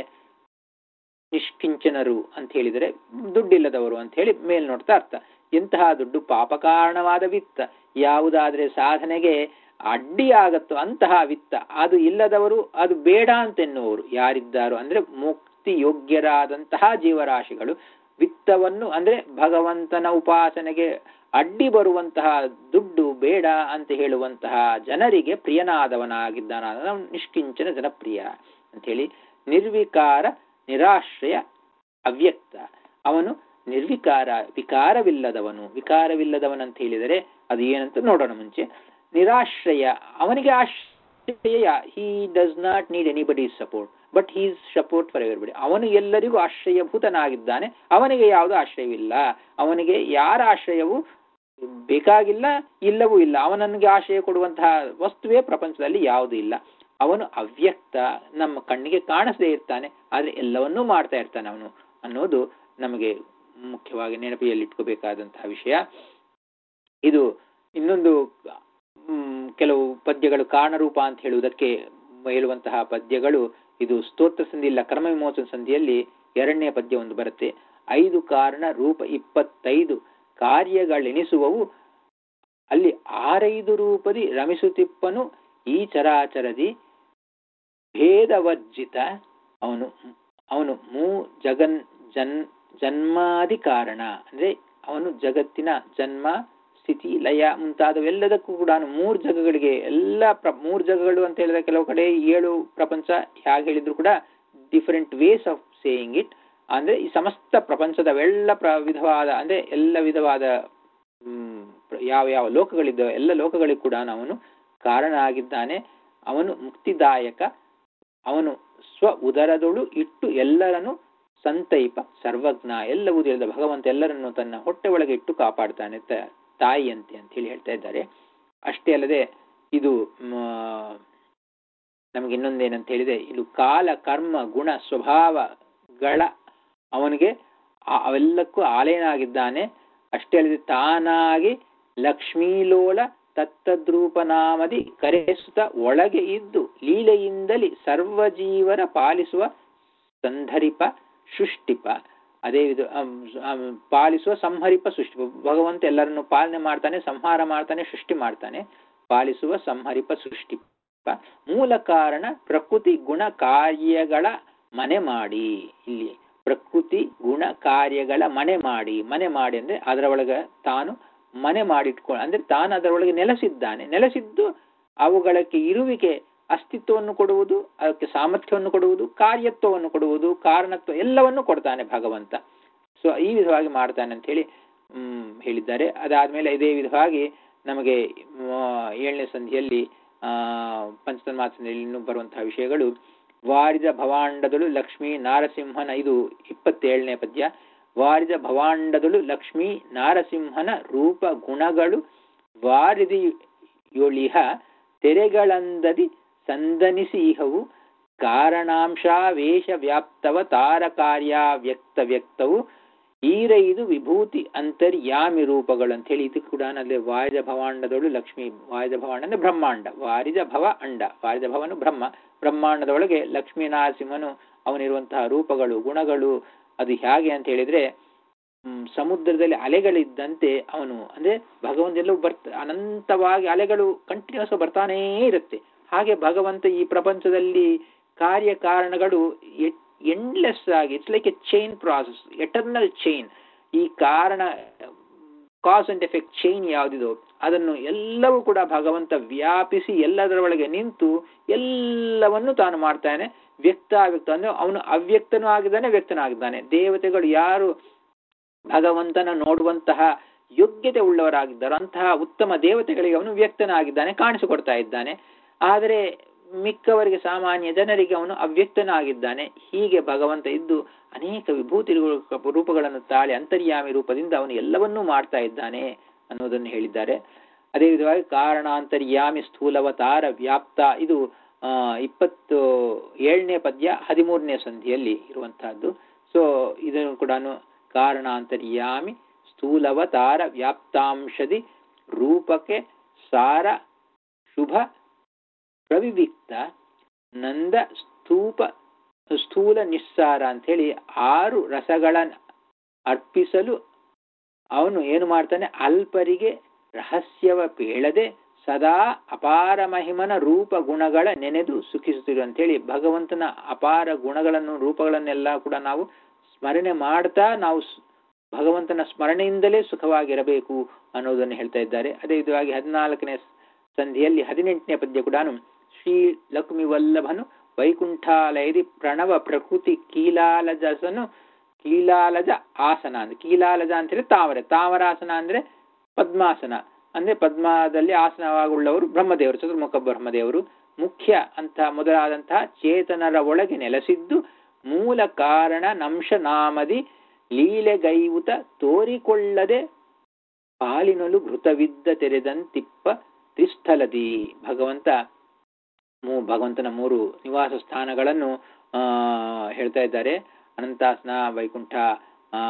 ನಿಷ್ಕಿಂಚನರು ಅಂತ ಹೇಳಿದರೆ ದುಡ್ಡಿಲ್ಲದವರು ಅಂತ ಹೇಳಿ ಮೇಲ್ನೋಡ್ತಾ ಅರ್ಥ ಎಂತಹ ದುಡ್ಡು ಪಾಪಕಾರಣವಾದ ವಿತ್ತ ಯಾವುದಾದ್ರೆ ಸಾಧನೆಗೆ ಅಡ್ಡಿಯಾಗತ್ತೋ ಅಂತಹ ವಿತ್ತ ಅದು ಇಲ್ಲದವರು ಅದು ಬೇಡ ಅಂತೆನ್ನುವರು ಯಾರಿದ್ದಾರೋ ಅಂದ್ರೆ ಮುಕ್ತಿ ಯೋಗ್ಯರಾದಂತಹ ಜೀವರಾಶಿಗಳು ವಿತ್ತವನ್ನು ಅಂದ್ರೆ ಭಗವಂತನ ಉಪಾಸನೆಗೆ ಅಡ್ಡಿ ಬರುವಂತಹ ದುಡ್ಡು ಬೇಡ ಅಂತ ಹೇಳುವಂತಹ ಜನರಿಗೆ ಪ್ರಿಯನಾದವನಾಗಿದ್ದಾನ ನಿಷ್ಕಿಂಚನ ಜನಪ್ರಿಯ ಅಂತ ಹೇಳಿ ನಿರ್ವಿಕಾರ ನಿರಾಶ್ರಯ ಅವ್ಯಕ್ತ ಅವನು ನಿರ್ವಿಕಾರ ವಿಕಾರವಿಲ್ಲದವನು ವಿಕಾರವಿಲ್ಲದವನಂತ ಹೇಳಿದರೆ ಅದು ಏನಂತ ನೋಡೋಣ ಮುಂಚೆ ನಿರಾಶ್ರಯ ಅವನಿಗೆ ಆಶ್ರಯ he does not need anybody support but he's support for everybody ಅವನು ಎಲ್ಲರಿಗೂ ಆಶ್ರಯಭೂತನಾಗಿದ್ದಾನೆ ಅವನಿಗೆ ಯಾವುದು ಆಶ್ರಯವಿಲ್ಲ ಅವನಿಗೆ ಯಾರ ಆಶ್ರಯವು ಬೇಕಾಗಿಲ್ಲ ಇಲ್ಲವೂ ಇಲ್ಲ ಅವನನಿಗೆ ಆಶ್ರಯ ಕೊಡುವಂತಹ ವಸ್ತುವೇ ಪ್ರಪಂಚದಲ್ಲಿ ಯಾವುದೂ ಇಲ್ಲ ಅವನು ಅವ್ಯಕ್ತ ನಮ್ಮ ಕಣ್ಣಿಗೆ ಕಾಣಿಸದೇ ಇರ್ತಾನೆ ಆದರೆ ಎಲ್ಲವನ್ನೂ ಮಾಡ್ತಾ ಇರ್ತಾನೆ ಅವನು ಅನ್ನೋದು ನಮಗೆ ಮುಖ್ಯವಾಗಿ ನೆನಪಿಯಲ್ಲಿಟ್ಕೋಬೇಕಾದಂತಹ ವಿಷಯ ಇದು ಇನ್ನೊಂದು ಕೆಲವು ಪದ್ಯಗಳು ಕಾರಣರೂಪ ಅಂತ ಹೇಳುವುದಕ್ಕೆ ಹೇಳುವಂತಹ ಪದ್ಯಗಳು ಇದು ಸ್ತೋತ್ರ ಸಂಧಿ ಇಲ್ಲ ಕರ್ಮ ವಿಮೋಚನ ಸಂಧಿಯಲ್ಲಿ ಎರಡನೇ ಪದ್ಯ ಒಂದು ಬರುತ್ತೆ ಐದು ಕಾರಣ ರೂಪ ಇಪ್ಪತ್ತೈದು ಕಾರ್ಯಗಳೆನಿಸುವವು ಅಲ್ಲಿ ಆರೈದು ರೂಪದಿ ರಮಿಸುತ್ತಿಪ್ಪನು ಈ ಚರಾಚರದಿ ಭೇದವರ್ಜಿತ ಅವನು ಅವನು ಮೂ ಜಗನ್ ಜನ್ ಜನ್ಮಾದಿ ಕಾರಣ ಅಂದ್ರೆ ಅವನು ಜಗತ್ತಿನ ಜನ್ಮ ಸ್ಥಿತಿ ಲಯ ಮುಂತಾದವೆಲ್ಲದಕ್ಕೂ ಕೂಡ ಮೂರು ಜಗಗಳಿಗೆ ಎಲ್ಲ ಪ್ರ ಮೂರು ಜಗಗಳು ಅಂತ ಹೇಳಿದ್ರೆ ಕೆಲವು ಕಡೆ ಏಳು ಪ್ರಪಂಚ ಹೇಗೆ ಹೇಳಿದ್ರು ಕೂಡ different ways of saying it ಅಂದ್ರೆ ಈ ಸಮಸ್ತ ಪ್ರಪಂಚದವೆಲ್ಲ ಪ್ರ ವಿಧವಾದ ಅಂದ್ರೆ ಎಲ್ಲ ವಿಧವಾದ ಯಾವ ಯಾವ ಲೋಕಗಳಿದ್ದಾವೆ ಎಲ್ಲ ಲೋಕಗಳಿಗೂ ಕೂಡ ಅವನು ಕಾರಣ ಆಗಿದ್ದಾನೆ ಅವನು ಮುಕ್ತಿದಾಯಕ ಅವನು ಸ್ವ ಉದರದೊಳು ಇಟ್ಟು ಎಲ್ಲರನ್ನು ಸಂತೈಪ ಸರ್ವಜ್ಞ ಎಲ್ಲವೂ ತಿಳಿದ ಭಗವಂತ ಎಲ್ಲರನ್ನು ತನ್ನ ಹೊಟ್ಟೆ ಒಳಗೆ ಇಟ್ಟು ಕಾಪಾಡ್ತಾನೆ ತಾಯಿಯಂತೆ ಅಂತ ಹೇಳಿ ಹೇಳ್ತಾ ಇದ್ದಾರೆ ಅಷ್ಟೇ ಅಲ್ಲದೆ ಇದು ನಮಗೆ ಇನ್ನೊಂದೇನಂತ ಹೇಳಿದೆ ಇದು ಕಾಲ ಕರ್ಮ ಗುಣ ಸ್ವಭಾವಗಳ ಅವನಿಗೆ ಅವೆಲ್ಲಕ್ಕೂ ಆಲಯನಾಗಿದ್ದಾನೆ ಅಷ್ಟೇ ಅಲ್ಲದೆ ತಾನಾಗಿ ಲಕ್ಷ್ಮೀಲೋಲ ತತ್ತದ್ರೂಪನಾಮದಿ ಕರೆಸುತ್ತ ಒಳಗೆ ಇದ್ದು ಲೀಲೆಯಿಂದಲಿ ಸರ್ವಜೀವರ ಪಾಲಿಸುವ ಸಂಧರಿಪ ಸೃಷ್ಟಿಪ ಅದೇ ವಿಧ ಪಾಲಿಸುವ ಸಂಹರಿಪ ಸೃಷ್ಟಿ ಭಗವಂತ ಎಲ್ಲರನ್ನು ಪಾಲನೆ ಮಾಡ್ತಾನೆ ಸಂಹಾರ ಮಾಡ್ತಾನೆ ಸೃಷ್ಟಿ ಮಾಡ್ತಾನೆ ಪಾಲಿಸುವ ಸಂಹರಿಪ ಸೃಷ್ಟಿಪ ಮೂಲ ಕಾರಣ ಪ್ರಕೃತಿ ಗುಣ ಕಾರ್ಯಗಳ ಮನೆ ಮಾಡಿ ಇಲ್ಲಿ ಪ್ರಕೃತಿ ಗುಣ ಕಾರ್ಯಗಳ ಮನೆ ಮಾಡಿ ಮನೆ ಮಾಡಿ ಅಂದ್ರೆ ಅದರ ಒಳಗೆ ತಾನು ಮನೆ ಮಾಡಿಟ್ಕೊಂಡು ಅಂದ್ರೆ ತಾನು ಅದರೊಳಗೆ ನೆಲೆಸಿದ್ದಾನೆ ನೆಲೆಸಿದ್ದು ಅವುಗಳಕ್ಕೆ ಇರುವಿಕೆ ಅಸ್ತಿತ್ವವನ್ನು ಕೊಡುವುದು ಅದಕ್ಕೆ ಸಾಮರ್ಥ್ಯವನ್ನು ಕೊಡುವುದು ಕಾರ್ಯತ್ವವನ್ನು ಕೊಡುವುದು ಕಾರಣತ್ವ ಎಲ್ಲವನ್ನು ಕೊಡ್ತಾನೆ ಭಗವಂತ ಸೊ ಈ ವಿಧವಾಗಿ ಮಾಡ್ತಾನೆ ಅಂತ ಹೇಳಿ ಹ್ಮ್ ಹೇಳಿದ್ದಾರೆ ಅದಾದ್ಮೇಲೆ ಇದೇ ವಿಧವಾಗಿ ನಮಗೆ ಏಳನೇ ಸಂಧಿಯಲ್ಲಿ ಆ ಪಂಚತನ್ಮಾಸದಲ್ಲಿ ಇನ್ನೂ ಬರುವಂತಹ ವಿಷಯಗಳು ವಾರಿದ ಭವಾಂಡದಳು ಲಕ್ಷ್ಮೀ ನಾರಸಿಂಹನ ಇದು ಇಪ್ಪತ್ತೇಳನೇ ಪದ್ಯ ವಾರಿದ ಭವಾಂಡದಳು ಲಕ್ಷ್ಮೀ ನಾರಸಿಂಹನ ರೂಪ ಗುಣಗಳು ವಾರಿದಿಯೊಳಿಹ ತೆರೆಗಳಂದದಿ ಸಂದನಿಸಿ ಇಹವು ಕಾರಣಾಂಶಾವೇಶ ವ್ಯಾಪ್ತವ ತಾರ ಕಾರ್ಯ ವ್ಯಕ್ತ ವ್ಯಕ್ತವು ಈರೈದು ವಿಭೂತಿ ಅಂತರ್ಯಾಮಿ ರೂಪಗಳು ಅಂತ ಹೇಳಿ ಇದು ಕೂಡ ಅಲ್ಲಿ ವಾರಿದ ಭವಾಂಡದೊಳು ಲಕ್ಷ್ಮಿ ವಾರಿದ ಭವಾಂಡ ಅಂದ್ರೆ ಬ್ರಹ್ಮಾಂಡ ವಾರಿದ ಭವ ಅಂಡ ವಾರಿದ ಭವನು ಬ್ರಹ್ಮ ಬ್ರಹ್ಮಾಂಡದೊಳಗೆ ಲಕ್ಷ್ಮೀ ನರಸಿಂಹನು ಅವನಿರುವಂತಹ ರೂಪಗಳು ಗುಣಗಳು ಅದು ಹೇಗೆ ಅಂತ ಹೇಳಿದ್ರೆ ಹ್ಮ್ ಸಮುದ್ರದಲ್ಲಿ ಅಲೆಗಳಿದ್ದಂತೆ ಅವನು ಅಂದ್ರೆ ಭಗವಂತ ಎಲ್ಲವೂ ಬರ್ತ ಅನಂತವಾಗಿ ಅಲೆಗಳು ಕಂಟಿನ್ಯೂಸ್ ಬರ್ತಾನೇ ಇರುತ್ತೆ ಹಾಗೆ ಭಗವಂತ ಈ ಪ್ರಪಂಚದಲ್ಲಿ ಕಾರ್ಯ ಕಾರಣಗಳು ಎಂಡ್ಲೆಸ್ ಆಗಿ it's like a chain process eternal chain ಈ ಕಾರಣ ಕಾಸ್ ಅಂಡ್ ಎಫೆಕ್ಟ್ ಚೈನ್ ಯಾವುದಿದೋ ಅದನ್ನು ಎಲ್ಲವೂ ಕೂಡ ಭಗವಂತ ವ್ಯಾಪಿಸಿ ಎಲ್ಲದರ ಒಳಗೆ ನಿಂತು ಎಲ್ಲವನ್ನು ತಾನು ಮಾಡ್ತಾನೆ ವ್ಯಕ್ತ ಅವ್ಯಕ್ತ ಅಂದ್ರೆ ಅವನು ಅವ್ಯಕ್ತನೂ ಆಗಿದ್ದಾನೆ ವ್ಯಕ್ತನೂ ಆಗಿದ್ದಾನೆ ದೇವತೆಗಳು ಯಾರು ಭಗವಂತನ ನೋಡುವಂತಹ ಯೋಗ್ಯತೆ ಉಳ್ಳವರಾಗಿದ್ದಾರೋ ಅಂತಹ ಉತ್ತಮ ದೇವತೆಗಳಿಗೆ ಅವನು ವ್ಯಕ್ತನಾಗಿದ್ದಾನೆ ಕಾಣಿಸಿಕೊಡ್ತಾ ಇದ್ದಾನೆ ಆದರೆ ಮಿಕ್ಕವರಿಗೆ ಸಾಮಾನ್ಯ ಜನರಿಗೆ ಅವನು ಅವ್ಯಕ್ತನಾಗಿದ್ದಾನೆ ಹೀಗೆ ಭಗವಂತ ಇದ್ದು ಅನೇಕ ವಿಭೂತಿ ರೂಪಗಳನ್ನು ತಾಳಿ ಅಂತರ್ಯಾಮಿ ರೂಪದಿಂದ ಅವನು ಎಲ್ಲವನ್ನೂ ಮಾಡ್ತಾ ಇದ್ದಾನೆ ಅನ್ನೋದನ್ನು ಹೇಳಿದ್ದಾರೆ ಅದೇ ವಿಧವಾಗಿ ಕಾರಣಾಂತರ್ಯಾಮಿ ಸ್ಥೂಲವತಾರ ವ್ಯಾಪ್ತ ಇದು ಆ ಇಪ್ಪತ್ತು ಏಳನೇ ಪದ್ಯ ಹದಿಮೂರನೇ ಸಂಧಿಯಲ್ಲಿ ಇರುವಂತಹದ್ದು ಸೊ ಇದನ್ನು ಕೂಡ ಕಾರಣಾಂತರ್ಯಾಮಿ ಸ್ಥೂಲವತಾರ ವ್ಯಾಪ್ತಾಂಶದಿ ರೂಪಕ್ಕೆ ಸಾರ ಶುಭ ಪ್ರವಿವಿಕ್ತ ನಂದ ಸ್ತೂಪ ಸ್ಥೂಲ ನಿಸ್ಸಾರ ಅಂಥೇಳಿ ಆರು ರಸಗಳನ್ನು ಅರ್ಪಿಸಲು ಅವನು ಏನು ಮಾಡ್ತಾನೆ ಅಲ್ಪರಿಗೆ ರಹಸ್ಯವ ಪೇಳದೆ ಸದಾ ಅಪಾರ ಮಹಿಮನ ರೂಪ ಗುಣಗಳ ನೆನೆದು ಸುಖಿಸುತ್ತಿರು ಅಂತೇಳಿ ಭಗವಂತನ ಅಪಾರ ಗುಣಗಳನ್ನು ರೂಪಗಳನ್ನೆಲ್ಲ ಕೂಡ ನಾವು ಸ್ಮರಣೆ ಮಾಡ್ತಾ ನಾವು ಭಗವಂತನ ಸ್ಮರಣೆಯಿಂದಲೇ ಸುಖವಾಗಿರಬೇಕು ಅನ್ನೋದನ್ನು ಹೇಳ್ತಾ ಇದ್ದಾರೆ ಅದೇ ವಿಧವಾಗಿ ಹದಿನಾಲ್ಕನೇ ಸಂಧಿಯಲ್ಲಿ ಹದಿನೆಂಟನೇ ಪದ್ಯ ಕೂಡ ಶ್ರೀ ಲಕ್ಷ್ಮಿ ವಲ್ಲಭನು ವೈಕುಂಠಾಲಯದಿ ಪ್ರಣವ ಪ್ರಕೃತಿ ಕೀಲಾಲಜಸನು ಕೀಲಾಲಜ ಆಸನ ಅಂದ್ರೆ ಕೀಲಾಲಜ ಅಂತ ಹೇಳಿ ತಾವರೆ ತಾವರಾಸನ ಅಂದ್ರೆ ಪದ್ಮಾಸನ ಅಂದ್ರೆ ಪದ್ಮದಲ್ಲಿ ಆಸನವಾಗುಳ್ಳವರು ಬ್ರಹ್ಮದೇವರು ಚತುರ್ಮುಖ ಬ್ರಹ್ಮದೇವರು ಮುಖ್ಯ ಅಂತ ಮೊದಲಾದಂತಹ ಚೇತನರ ಒಳಗೆ ನೆಲೆಸಿದ್ದು ಮೂಲ ಕಾರಣ ನಂಶ ನಾಮದಿ ಲೀಲೆಗೈವುತ ತೋರಿಕೊಳ್ಳದೆ ಪಾಲಿನಲು ಘೃತವಿದ್ದ ತೆರೆದಂತಿಪ್ಪ ತ್ರಿಸ್ಥಲದಿ ಭಗವಂತ ಮೂ ಭಗವಂತನ ಮೂರು ನಿವಾಸ ಸ್ಥಾನಗಳನ್ನು ಆ ಹೇಳ್ತಾ ಇದ್ದಾರೆ ಅನಂತಾಸನ ವೈಕುಂಠ ಆ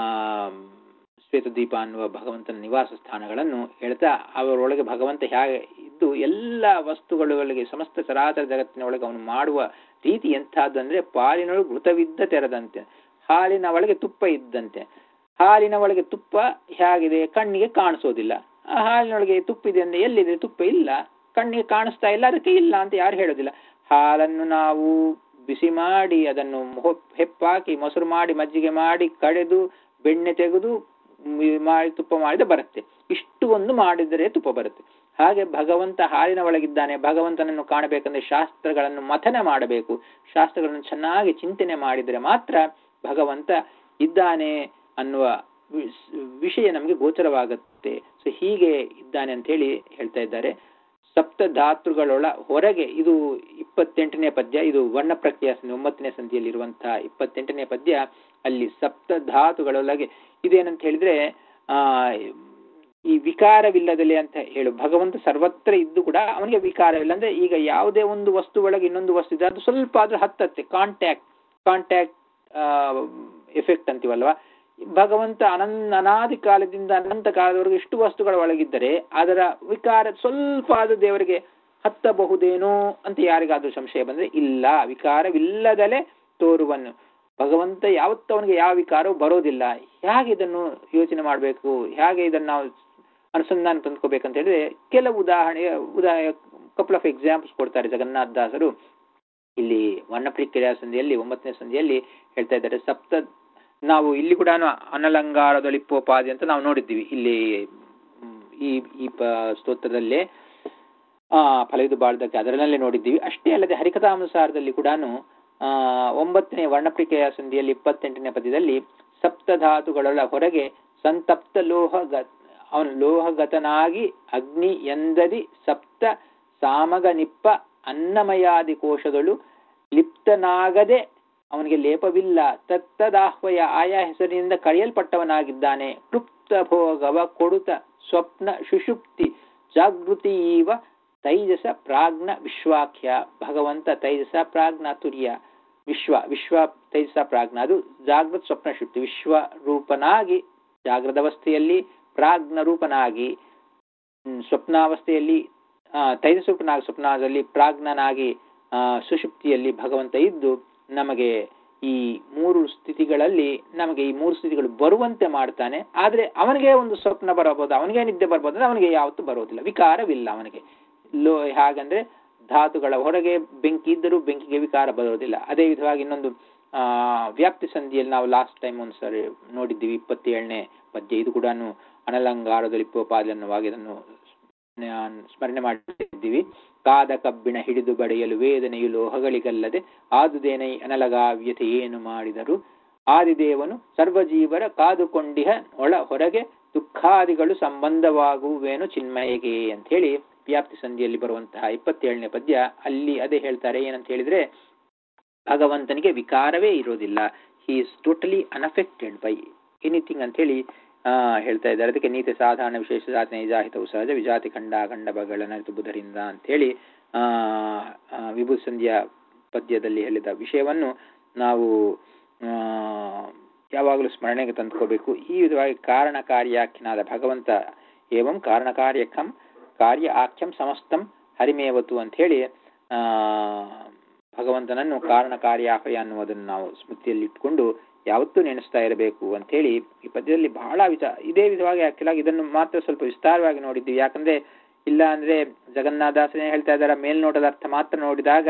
ಶ್ವೇತದೀಪ ಅನ್ನುವ ಭಗವಂತನ ನಿವಾಸ ಸ್ಥಾನಗಳನ್ನು ಹೇಳ್ತಾ ಅವರೊಳಗೆ ಭಗವಂತ ಹೇಗೆ ಇದ್ದು ಎಲ್ಲ ವಸ್ತುಗಳಿಗೆ ಸಮಸ್ತ ಚರಾಚರ ಜಗತ್ತಿನ ಒಳಗೆ ಅವನು ಮಾಡುವ ರೀತಿ ಎಂಥದ್ದು ಅಂದ್ರೆ ಪಾಲಿನೊಳಗೆ ಘೃತವಿದ್ದ ತೆರೆದಂತೆ ಹಾಲಿನ ಒಳಗೆ ತುಪ್ಪ ಇದ್ದಂತೆ ಹಾಲಿನ ಒಳಗೆ ತುಪ್ಪ ಹೇಗಿದೆ ಕಣ್ಣಿಗೆ ಕಾಣಿಸೋದಿಲ್ಲ ಆ ಹಾಲಿನೊಳಗೆ ತುಪ್ಪ ಇದೆ ಅಂದ್ರೆ ಎಲ್ಲಿದೆ ತುಪ್ಪ ಇಲ್ಲ ಕಣ್ಣಿಗೆ ಕಾಣಿಸ್ತಾ ಇಲ್ಲ ಅದಕ್ಕೆ ಇಲ್ಲ ಅಂತ ಯಾರು ಹೇಳೋದಿಲ್ಲ ಹಾಲನ್ನು ನಾವು ಬಿಸಿ ಮಾಡಿ ಅದನ್ನು ಹೆಪ್ಪಾಕಿ ಮೊಸರು ಮಾಡಿ ಮಜ್ಜಿಗೆ ಮಾಡಿ ಕಡೆದು ಬೆಣ್ಣೆ ತೆಗೆದು ಮಾಡಿ ತುಪ್ಪ ಮಾಡಿದ ಬರುತ್ತೆ ಇಷ್ಟು ಒಂದು ಮಾಡಿದರೆ ತುಪ್ಪ ಬರುತ್ತೆ ಹಾಗೆ ಭಗವಂತ ಹಾಲಿನ ಒಳಗಿದ್ದಾನೆ ಭಗವಂತನನ್ನು ಕಾಣಬೇಕಂದ್ರೆ ಶಾಸ್ತ್ರಗಳನ್ನು ಮಥನ ಮಾಡಬೇಕು ಶಾಸ್ತ್ರಗಳನ್ನು ಚೆನ್ನಾಗಿ ಚಿಂತನೆ ಮಾಡಿದರೆ ಮಾತ್ರ ಭಗವಂತ ಇದ್ದಾನೆ ಅನ್ನುವ ವಿಷಯ ನಮಗೆ ಗೋಚರವಾಗುತ್ತೆ ಸೊ ಹೀಗೆ ಇದ್ದಾನೆ ಅಂತ ಹೇಳಿ ಹೇಳ್ತಾ ಇದ್ದಾರೆ ಸಪ್ತ ಧಾತೃಗಳೊಳ ಹೊರಗೆ ಇದು ಇಪ್ಪತ್ತೆಂಟನೇ ಪದ್ಯ ಇದು ವರ್ಣ ಪ್ರಕ್ರಿಯೆ ಒಂಬತ್ತನೇ ಸಂಧಿಯಲ್ಲಿರುವಂತಹ ಇಪ್ಪತ್ತೆಂಟನೇ ಪದ್ಯ ಅಲ್ಲಿ ಸಪ್ತ ಧಾತುಗಳೊಳಗೆ ಇದೇನಂತ ಹೇಳಿದ್ರೆ ಆ ಈ ವಿಕಾರವಿಲ್ಲದಲೆ ಅಂತ ಹೇಳು ಭಗವಂತ ಸರ್ವತ್ರ ಇದ್ದು ಕೂಡ ಅವನಿಗೆ ವಿಕಾರವಿಲ್ಲ ಅಂದ್ರೆ ಈಗ ಯಾವುದೇ ಒಂದು ವಸ್ತು ಒಳಗೆ ಇನ್ನೊಂದು ವಸ್ತು ಇದೆ ಅದು ಸ್ವಲ್ಪ ಆದ್ರೂ ಹತ್ತತ್ತೆ ಕಾಂಟ್ಯಾಕ್ಟ್ ಕಾಂಟ್ಯಾಕ್ಟ್ ಎಫೆಕ್ಟ್ ಅಂತೀವಲ್ವಾ ಭಗವಂತ ಅನನ್ ಅನಾದಿ ಕಾಲದಿಂದ ಅನಂತ ಕಾಲದವರೆಗೆ ಇಷ್ಟು ವಸ್ತುಗಳ ಒಳಗಿದ್ದರೆ ಅದರ ವಿಕಾರ ಸ್ವಲ್ಪ ಆದ್ರೂ ದೇವರಿಗೆ ಹತ್ತಬಹುದೇನೋ ಅಂತ ಯಾರಿಗಾದ್ರೂ ಸಂಶಯ ಬಂದ್ರೆ ಇಲ್ಲ ವಿಕಾರವಿಲ್ಲದಲೇ ತೋರುವನು ಭಗವಂತ ಯಾವತ್ತೂ ಅವನಿಗೆ ಯಾವ ವಿಕಾರವೂ ಬರೋದಿಲ್ಲ ಹೇಗೆ ಇದನ್ನು ಯೋಚನೆ ಮಾಡಬೇಕು ಹೇಗೆ ಇದನ್ನು ನಾವು ಅನುಸಂಧಾನ ತಂದ್ಕೋಬೇಕಂತ ಹೇಳಿದ್ರೆ ಕೆಲವು ಉದಾಹರಣೆ ಉದಾ ಕಪಲ್ ಆಫ್ ಎಕ್ಸಾಂಪಲ್ಸ್ ಕೊಡ್ತಾರೆ ಜಗನ್ನಾಥ ದಾಸರು ಇಲ್ಲಿ ವರ್ಣಪ್ರಿಕ್ರಿಯಾ ಸಂಧಿಯಲ್ಲಿ ಒಂಬತ್ತನೇ ಸಂಧಿಯಲ್ಲಿ ಹೇಳ್ತಾ ಇದ್ದಾರೆ ಸಪ್ತ ನಾವು ಇಲ್ಲಿ ಕೂಡ ಅನಲಂಗಾರದೊಳಿಪ್ಪೋಪಾದಿ ಅಂತ ನಾವು ನೋಡಿದ್ದೀವಿ ಇಲ್ಲಿ ಈ ಈ ಸ್ತೋತ್ರದಲ್ಲೇ ಆ ಫಲವಿದು ಬಾಳ್ದಕ್ಕೆ ಅದರಲ್ಲೇ ನೋಡಿದ್ದೀವಿ ಅಷ್ಟೇ ಅಲ್ಲದೆ ಹರಿಕಥಾನುಸಾರದಲ್ಲಿ ಕೂಡ ಆ ಒಂಬತ್ತನೇ ವರ್ಣಪ್ರಿಕೆಯ ಸಂಧಿಯಲ್ಲಿ ಇಪ್ಪತ್ತೆಂಟನೇ ಪದ್ಯದಲ್ಲಿ ಸಪ್ತಧಾತುಗಳ ಹೊರಗೆ ಸಂತಪ್ತ ಲೋಹಗ ಅವನು ಲೋಹಗತನಾಗಿ ಅಗ್ನಿ ಎಂದದಿ ಸಪ್ತ ಸಾಮಗ ನಿಪ್ಪ ಅನ್ನಮಯಾದಿ ಕೋಶಗಳು ಲಿಪ್ತನಾಗದೆ ಅವನಿಗೆ ಲೇಪವಿಲ್ಲ ತತ್ತದಾಹ್ವಯ ಆಯಾ ಹೆಸರಿನಿಂದ ಕರೆಯಲ್ಪಟ್ಟವನಾಗಿದ್ದಾನೆ ಕ್ಲುಪ್ತ ಭೋಗವ ಕೊಡುತ ಸ್ವಪ್ನ ಸುಷುಪ್ತಿ ಜಾಗೃತಿ ಇವ ತೈಜಸ ಪ್ರಾಜ್ಞ ವಿಶ್ವಾಖ್ಯ ಭಗವಂತ ತೈಜಸ ಪ್ರಾಜ್ಞ ತುರ್ಯ ವಿಶ್ವ ವಿಶ್ವ ತೈಜಸ ಪ್ರಾಜ್ಞ ಅದು ಜಾಗೃತ ಸ್ವಪ್ನ ಶುದ್ಧಿ ವಿಶ್ವ ರೂಪನಾಗಿ ಜಾಗೃತ ಅವಸ್ಥೆಯಲ್ಲಿ ಪ್ರಾಜ್ಞ ರೂಪನಾಗಿ ಸ್ವಪ್ನಾವಸ್ಥೆಯಲ್ಲಿ ತೈಜಸ್ವಪ್ನಾಗಿ ಸ್ವಪ್ನದಲ್ಲಿ ಪ್ರಾಜ್ಞನಾಗಿ ಸುಷುಪ್ತಿಯಲ್ಲಿ ಭಗವಂತ ಇದ್ದು ನಮಗೆ ಈ ಮೂರು ಸ್ಥಿತಿಗಳಲ್ಲಿ ನಮಗೆ ಈ ಮೂರು ಸ್ಥಿತಿಗಳು ಬರುವಂತೆ ಮಾಡ್ತಾನೆ ಆದ್ರೆ ಅವನಿಗೆ ಒಂದು ಸ್ವಪ್ನ ಬರಬಹುದು ಅವನಿಗೆ ನಿದ್ದೆ ಬರ್ಬೋದು ಅವನಿಗೆ ಯಾವತ್ತೂ ಬರೋದಿಲ್ಲ ವಿಕಾರವಿಲ್ಲ ಅವನಿಗೆ ಲೋ ಹಾಗಂದ್ರೆ ಧಾತುಗಳ ಹೊರಗೆ ಬೆಂಕಿ ಇದ್ದರೂ ಬೆಂಕಿಗೆ ವಿಕಾರ ಬರೋದಿಲ್ಲ ಅದೇ ವಿಧವಾಗಿ ಇನ್ನೊಂದು ಆ ವ್ಯಾಪ್ತಿ ಸಂಧಿಯಲ್ಲಿ ನಾವು ಲಾಸ್ಟ್ ಟೈಮ್ ಒಂದ್ಸರಿ ನೋಡಿದ್ದೀವಿ ಇಪ್ಪತ್ತೇಳನೇ ಪದ್ಯ ಇದು ಕೂಡ ಅನಲಂಗಾರದಲ್ಲಿ ಪಾದ ಅನ್ನುವಾಗ ಇದನ್ನು ಸ್ಮರಣೆ ಮಾಡಿದ್ದೀವಿ ಕಾದ ಕಬ್ಬಿಣ ಹಿಡಿದು ಬಡೆಯಲು ವೇದನೆಯು ಲೋಹಗಳಿಗಲ್ಲದೆ ಆದುದೇನೈ ಅನಲಗಾವ್ಯತೆ ಏನು ಮಾಡಿದರು ಆದಿದೇವನು ಸರ್ವಜೀವರ ಕಾದುಕೊಂಡಿಹ ಒಳ ಹೊರಗೆ ದುಃಖಾದಿಗಳು ಸಂಬಂಧವಾಗುವೇನು ಚಿನ್ಮಯಗೆ ಅಂತ ಹೇಳಿ ವ್ಯಾಪ್ತಿ ಸಂಧಿಯಲ್ಲಿ ಬರುವಂತಹ ಇಪ್ಪತ್ತೇಳನೇ ಪದ್ಯ ಅಲ್ಲಿ ಅದೇ ಹೇಳ್ತಾರೆ ಏನಂತ ಹೇಳಿದ್ರೆ ಭಗವಂತನಿಗೆ ವಿಕಾರವೇ ಇರೋದಿಲ್ಲ he is totally unaffected by anything ಅಂತ ಹೇಳಿ ಆ ಹೇಳ್ತಾ ಇದ್ದಾರೆ ಅದಕ್ಕೆ ನೀತಿ ಸಾಧಾರಣ ವಿಶೇಷ ಜಾತಿ ನೈಜಾಹಿತವು ಸಹಜ ವಿಜಾತಿ ಖಂಡ ಖಂಡಭಗಳ ನರಿತು ಬುಧರಿಂದ ಅಂತೇಳಿ ಆ ವಿಭೂತಿ ಸಂಧಿಯ ಪದ್ಯದಲ್ಲಿ ಹೇಳಿದ ವಿಷಯವನ್ನು ನಾವು ಯಾವಾಗಲೂ ಸ್ಮರಣೆಗೆ ತಂದುಕೋಬೇಕು ಈ ವಿಧವಾಗಿ ಕಾರಣಕಾರ್ಯಾಖ್ಯನಾದ ಭಗವಂತ ಏವಂ ಕಾರಣಕಾರ್ಯಕಂ ಕಾರ್ಯ ಆಖ್ಯಂ ಸಮಸ್ತಂ ಹರಿಮೇವತು ಅಂತ ಹೇಳಿ ಆ ಭಗವಂತನನ್ನು ಕಾರಣಕಾರ್ಯಾಹಯ ಅನ್ನುವುದನ್ನು ನಾವು ಸ್ಮೃತಿಯಲ್ಲಿ ಇಟ್ಕೊಂಡು ಯಾವತ್ತೂ ನೆನೆಸ್ತಾ ಇರಬೇಕು ಅಂತ ಹೇಳಿ ಈ ಪದ್ಯದಲ್ಲಿ ಬಹಳ ವಿಚ ಇದೇ ವಿಧವಾಗಿ ಆಕ್ಚುಲಾಗಿ ಇದನ್ನು ಮಾತ್ರ ಸ್ವಲ್ಪ ವಿಸ್ತಾರವಾಗಿ ನೋಡಿದ್ದೀವಿ ಯಾಕಂದ್ರೆ ಇಲ್ಲ ಅಂದ್ರೆ ಜಗನ್ನಾಥಾಸನೇ ಹೇಳ್ತಾ ಇದ್ದಾರೆ ಮೇಲ್ನೋಟದ ಅರ್ಥ ಮಾತ್ರ ನೋಡಿದಾಗ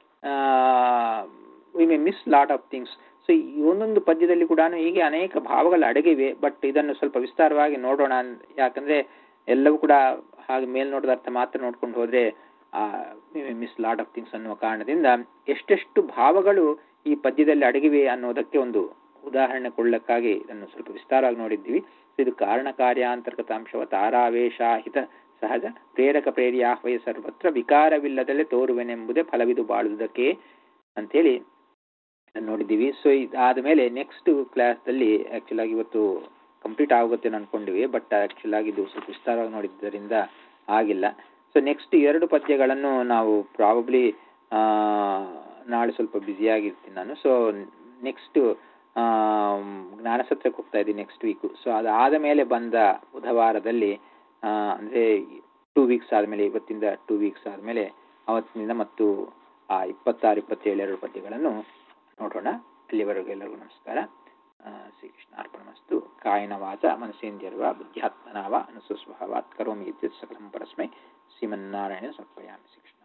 we may miss lot of things so ಈ ಒಂದೊಂದು ಪದ್ಯದಲ್ಲಿ ಕೂಡ ಹೀಗೆ ಅನೇಕ ಭಾವಗಳು ಅಡಗಿವೆ ಬಟ್ ಇದನ್ನು ಸ್ವಲ್ಪ ವಿಸ್ತಾರವಾಗಿ ನೋಡೋಣ ಯಾಕಂದ್ರೆ ಎಲ್ಲವೂ ಕೂಡ ಹಾಗೆ ಮೇಲ್ನೋಟದ ಅರ್ಥ ಮಾತ್ರ ನೋಡ್ಕೊಂಡು ಹೋದ್ರೆ ಮಿಸ್ ಲಾಟ್ ಆಫ್ ಥಿಂಗ್ಸ್ ಅನ್ನುವ ಕಾರಣದಿಂದ ಎಷ್ಟೆಷ್ಟು ಭಾವಗಳು ಈ ಪದ್ಯದಲ್ಲಿ ಅಡಗಿವೆ ಅನ್ನೋದಕ್ಕೆ ಒಂದು ಉದಾಹರಣೆ ಕೊಳ್ಳಕ್ಕಾಗಿ ಇದನ್ನು ಸ್ವಲ್ಪ ವಿಸ್ತಾರವಾಗಿ ನೋಡಿದ್ದೀವಿ ಇದು ಕಾರಣ ಕಾರ್ಯಾಂತರ್ಗತಾಂಶವ ತಾರಾವೇಶಾಹಿತ ಸಹಜ ಪ್ರೇರಕ ಪ್ರೇರಿಯಾಹ್ವಯ ಸರ್ವತ್ರ ವಿಕಾರವಿಲ್ಲದಲ್ಲೇ ತೋರುವೆನೆಂಬುದೇ ಫಲವಿದು ಬಾಳುವುದಕ್ಕೆ ಅಂತೇಳಿ ನೋಡಿದ್ದೀವಿ ಸೊ ಇದಾದ ಮೇಲೆ ನೆಕ್ಸ್ಟ್ ಕ್ಲಾಸ್ದಲ್ಲಿ ಆ್ಯಕ್ಚುಲ್ ಆಗಿ ಇವತ್ತು ಕಂಪ್ಲೀಟ್ ಆಗುತ್ತೆ ಅನ್ಕೊಂಡಿವಿ ಬಟ್ ಆ್ಯಕ್ಚುಲ್ ಆಗಿ ಇದು ಸ್ವಲ್ಪ ವಿಸ್ತಾರವಾಗಿ ನೋಡಿದ್ದರಿಂದ ಆಗಿಲ್ಲ ಸೊ ನೆಕ್ಸ್ಟ್ ಎರಡು ಪದ್ಯಗಳನ್ನು ನಾವು ಪ್ರಾಬಬ್ಲಿ ನಾಳೆ ಸ್ವಲ್ಪ ಬ್ಯುಸಿಯಾಗಿರ್ತೀನಿ ನಾನು ಸೊ ನೆಕ್ಸ್ಟ್ ಜ್ಞಾನಸತ್ರಕ್ಕೆ ಹೋಗ್ತಾ ಇದ್ದೀನಿ ನೆಕ್ಸ್ಟ್ ವೀಕು ಸೊ ಅದಾದ ಮೇಲೆ ಬಂದ ಬುಧವಾರದಲ್ಲಿ ಅಂದರೆ ಟೂ ವೀಕ್ಸ್ ಆದಮೇಲೆ ಇವತ್ತಿಂದ ಟೂ ವೀಕ್ಸ್ ಆದಮೇಲೆ ಅವತ್ತಿನಿಂದ ಮತ್ತು ಆ ಇಪ್ಪತ್ತಾರು ಇಪ್ಪತ್ತೇಳು ಎರಡು ಪದ್ಯಗಳನ್ನು ನೋಡೋಣ ಅಲ್ಲಿವರೆಗೂ ಎಲ್ಲರಿಗೂ ನಮಸ್ಕಾರ ಶ್ರೀಕೃಷ್ಣಾರ್ಪಣಮಸ್ತು ಕಾಯನ ವಾಚ ಮನಸೇಂದ್ಯರ್ವ ಬುದ್ಧ್ಯಾತ್ಮನಾವ ಅನುಸುಸ್ವಭಾವಾತ್ ಕರೋಮಿ ಇತ್ಯುತ್ ಸಕಲಂ ಪರಸ್ಮೈ ಶ್ರೀಮನ್ನಾರಾಯಣ ಸಮರ್ಪಯಾಮಿ ಶ್ರೀಕೃಷ್ಣ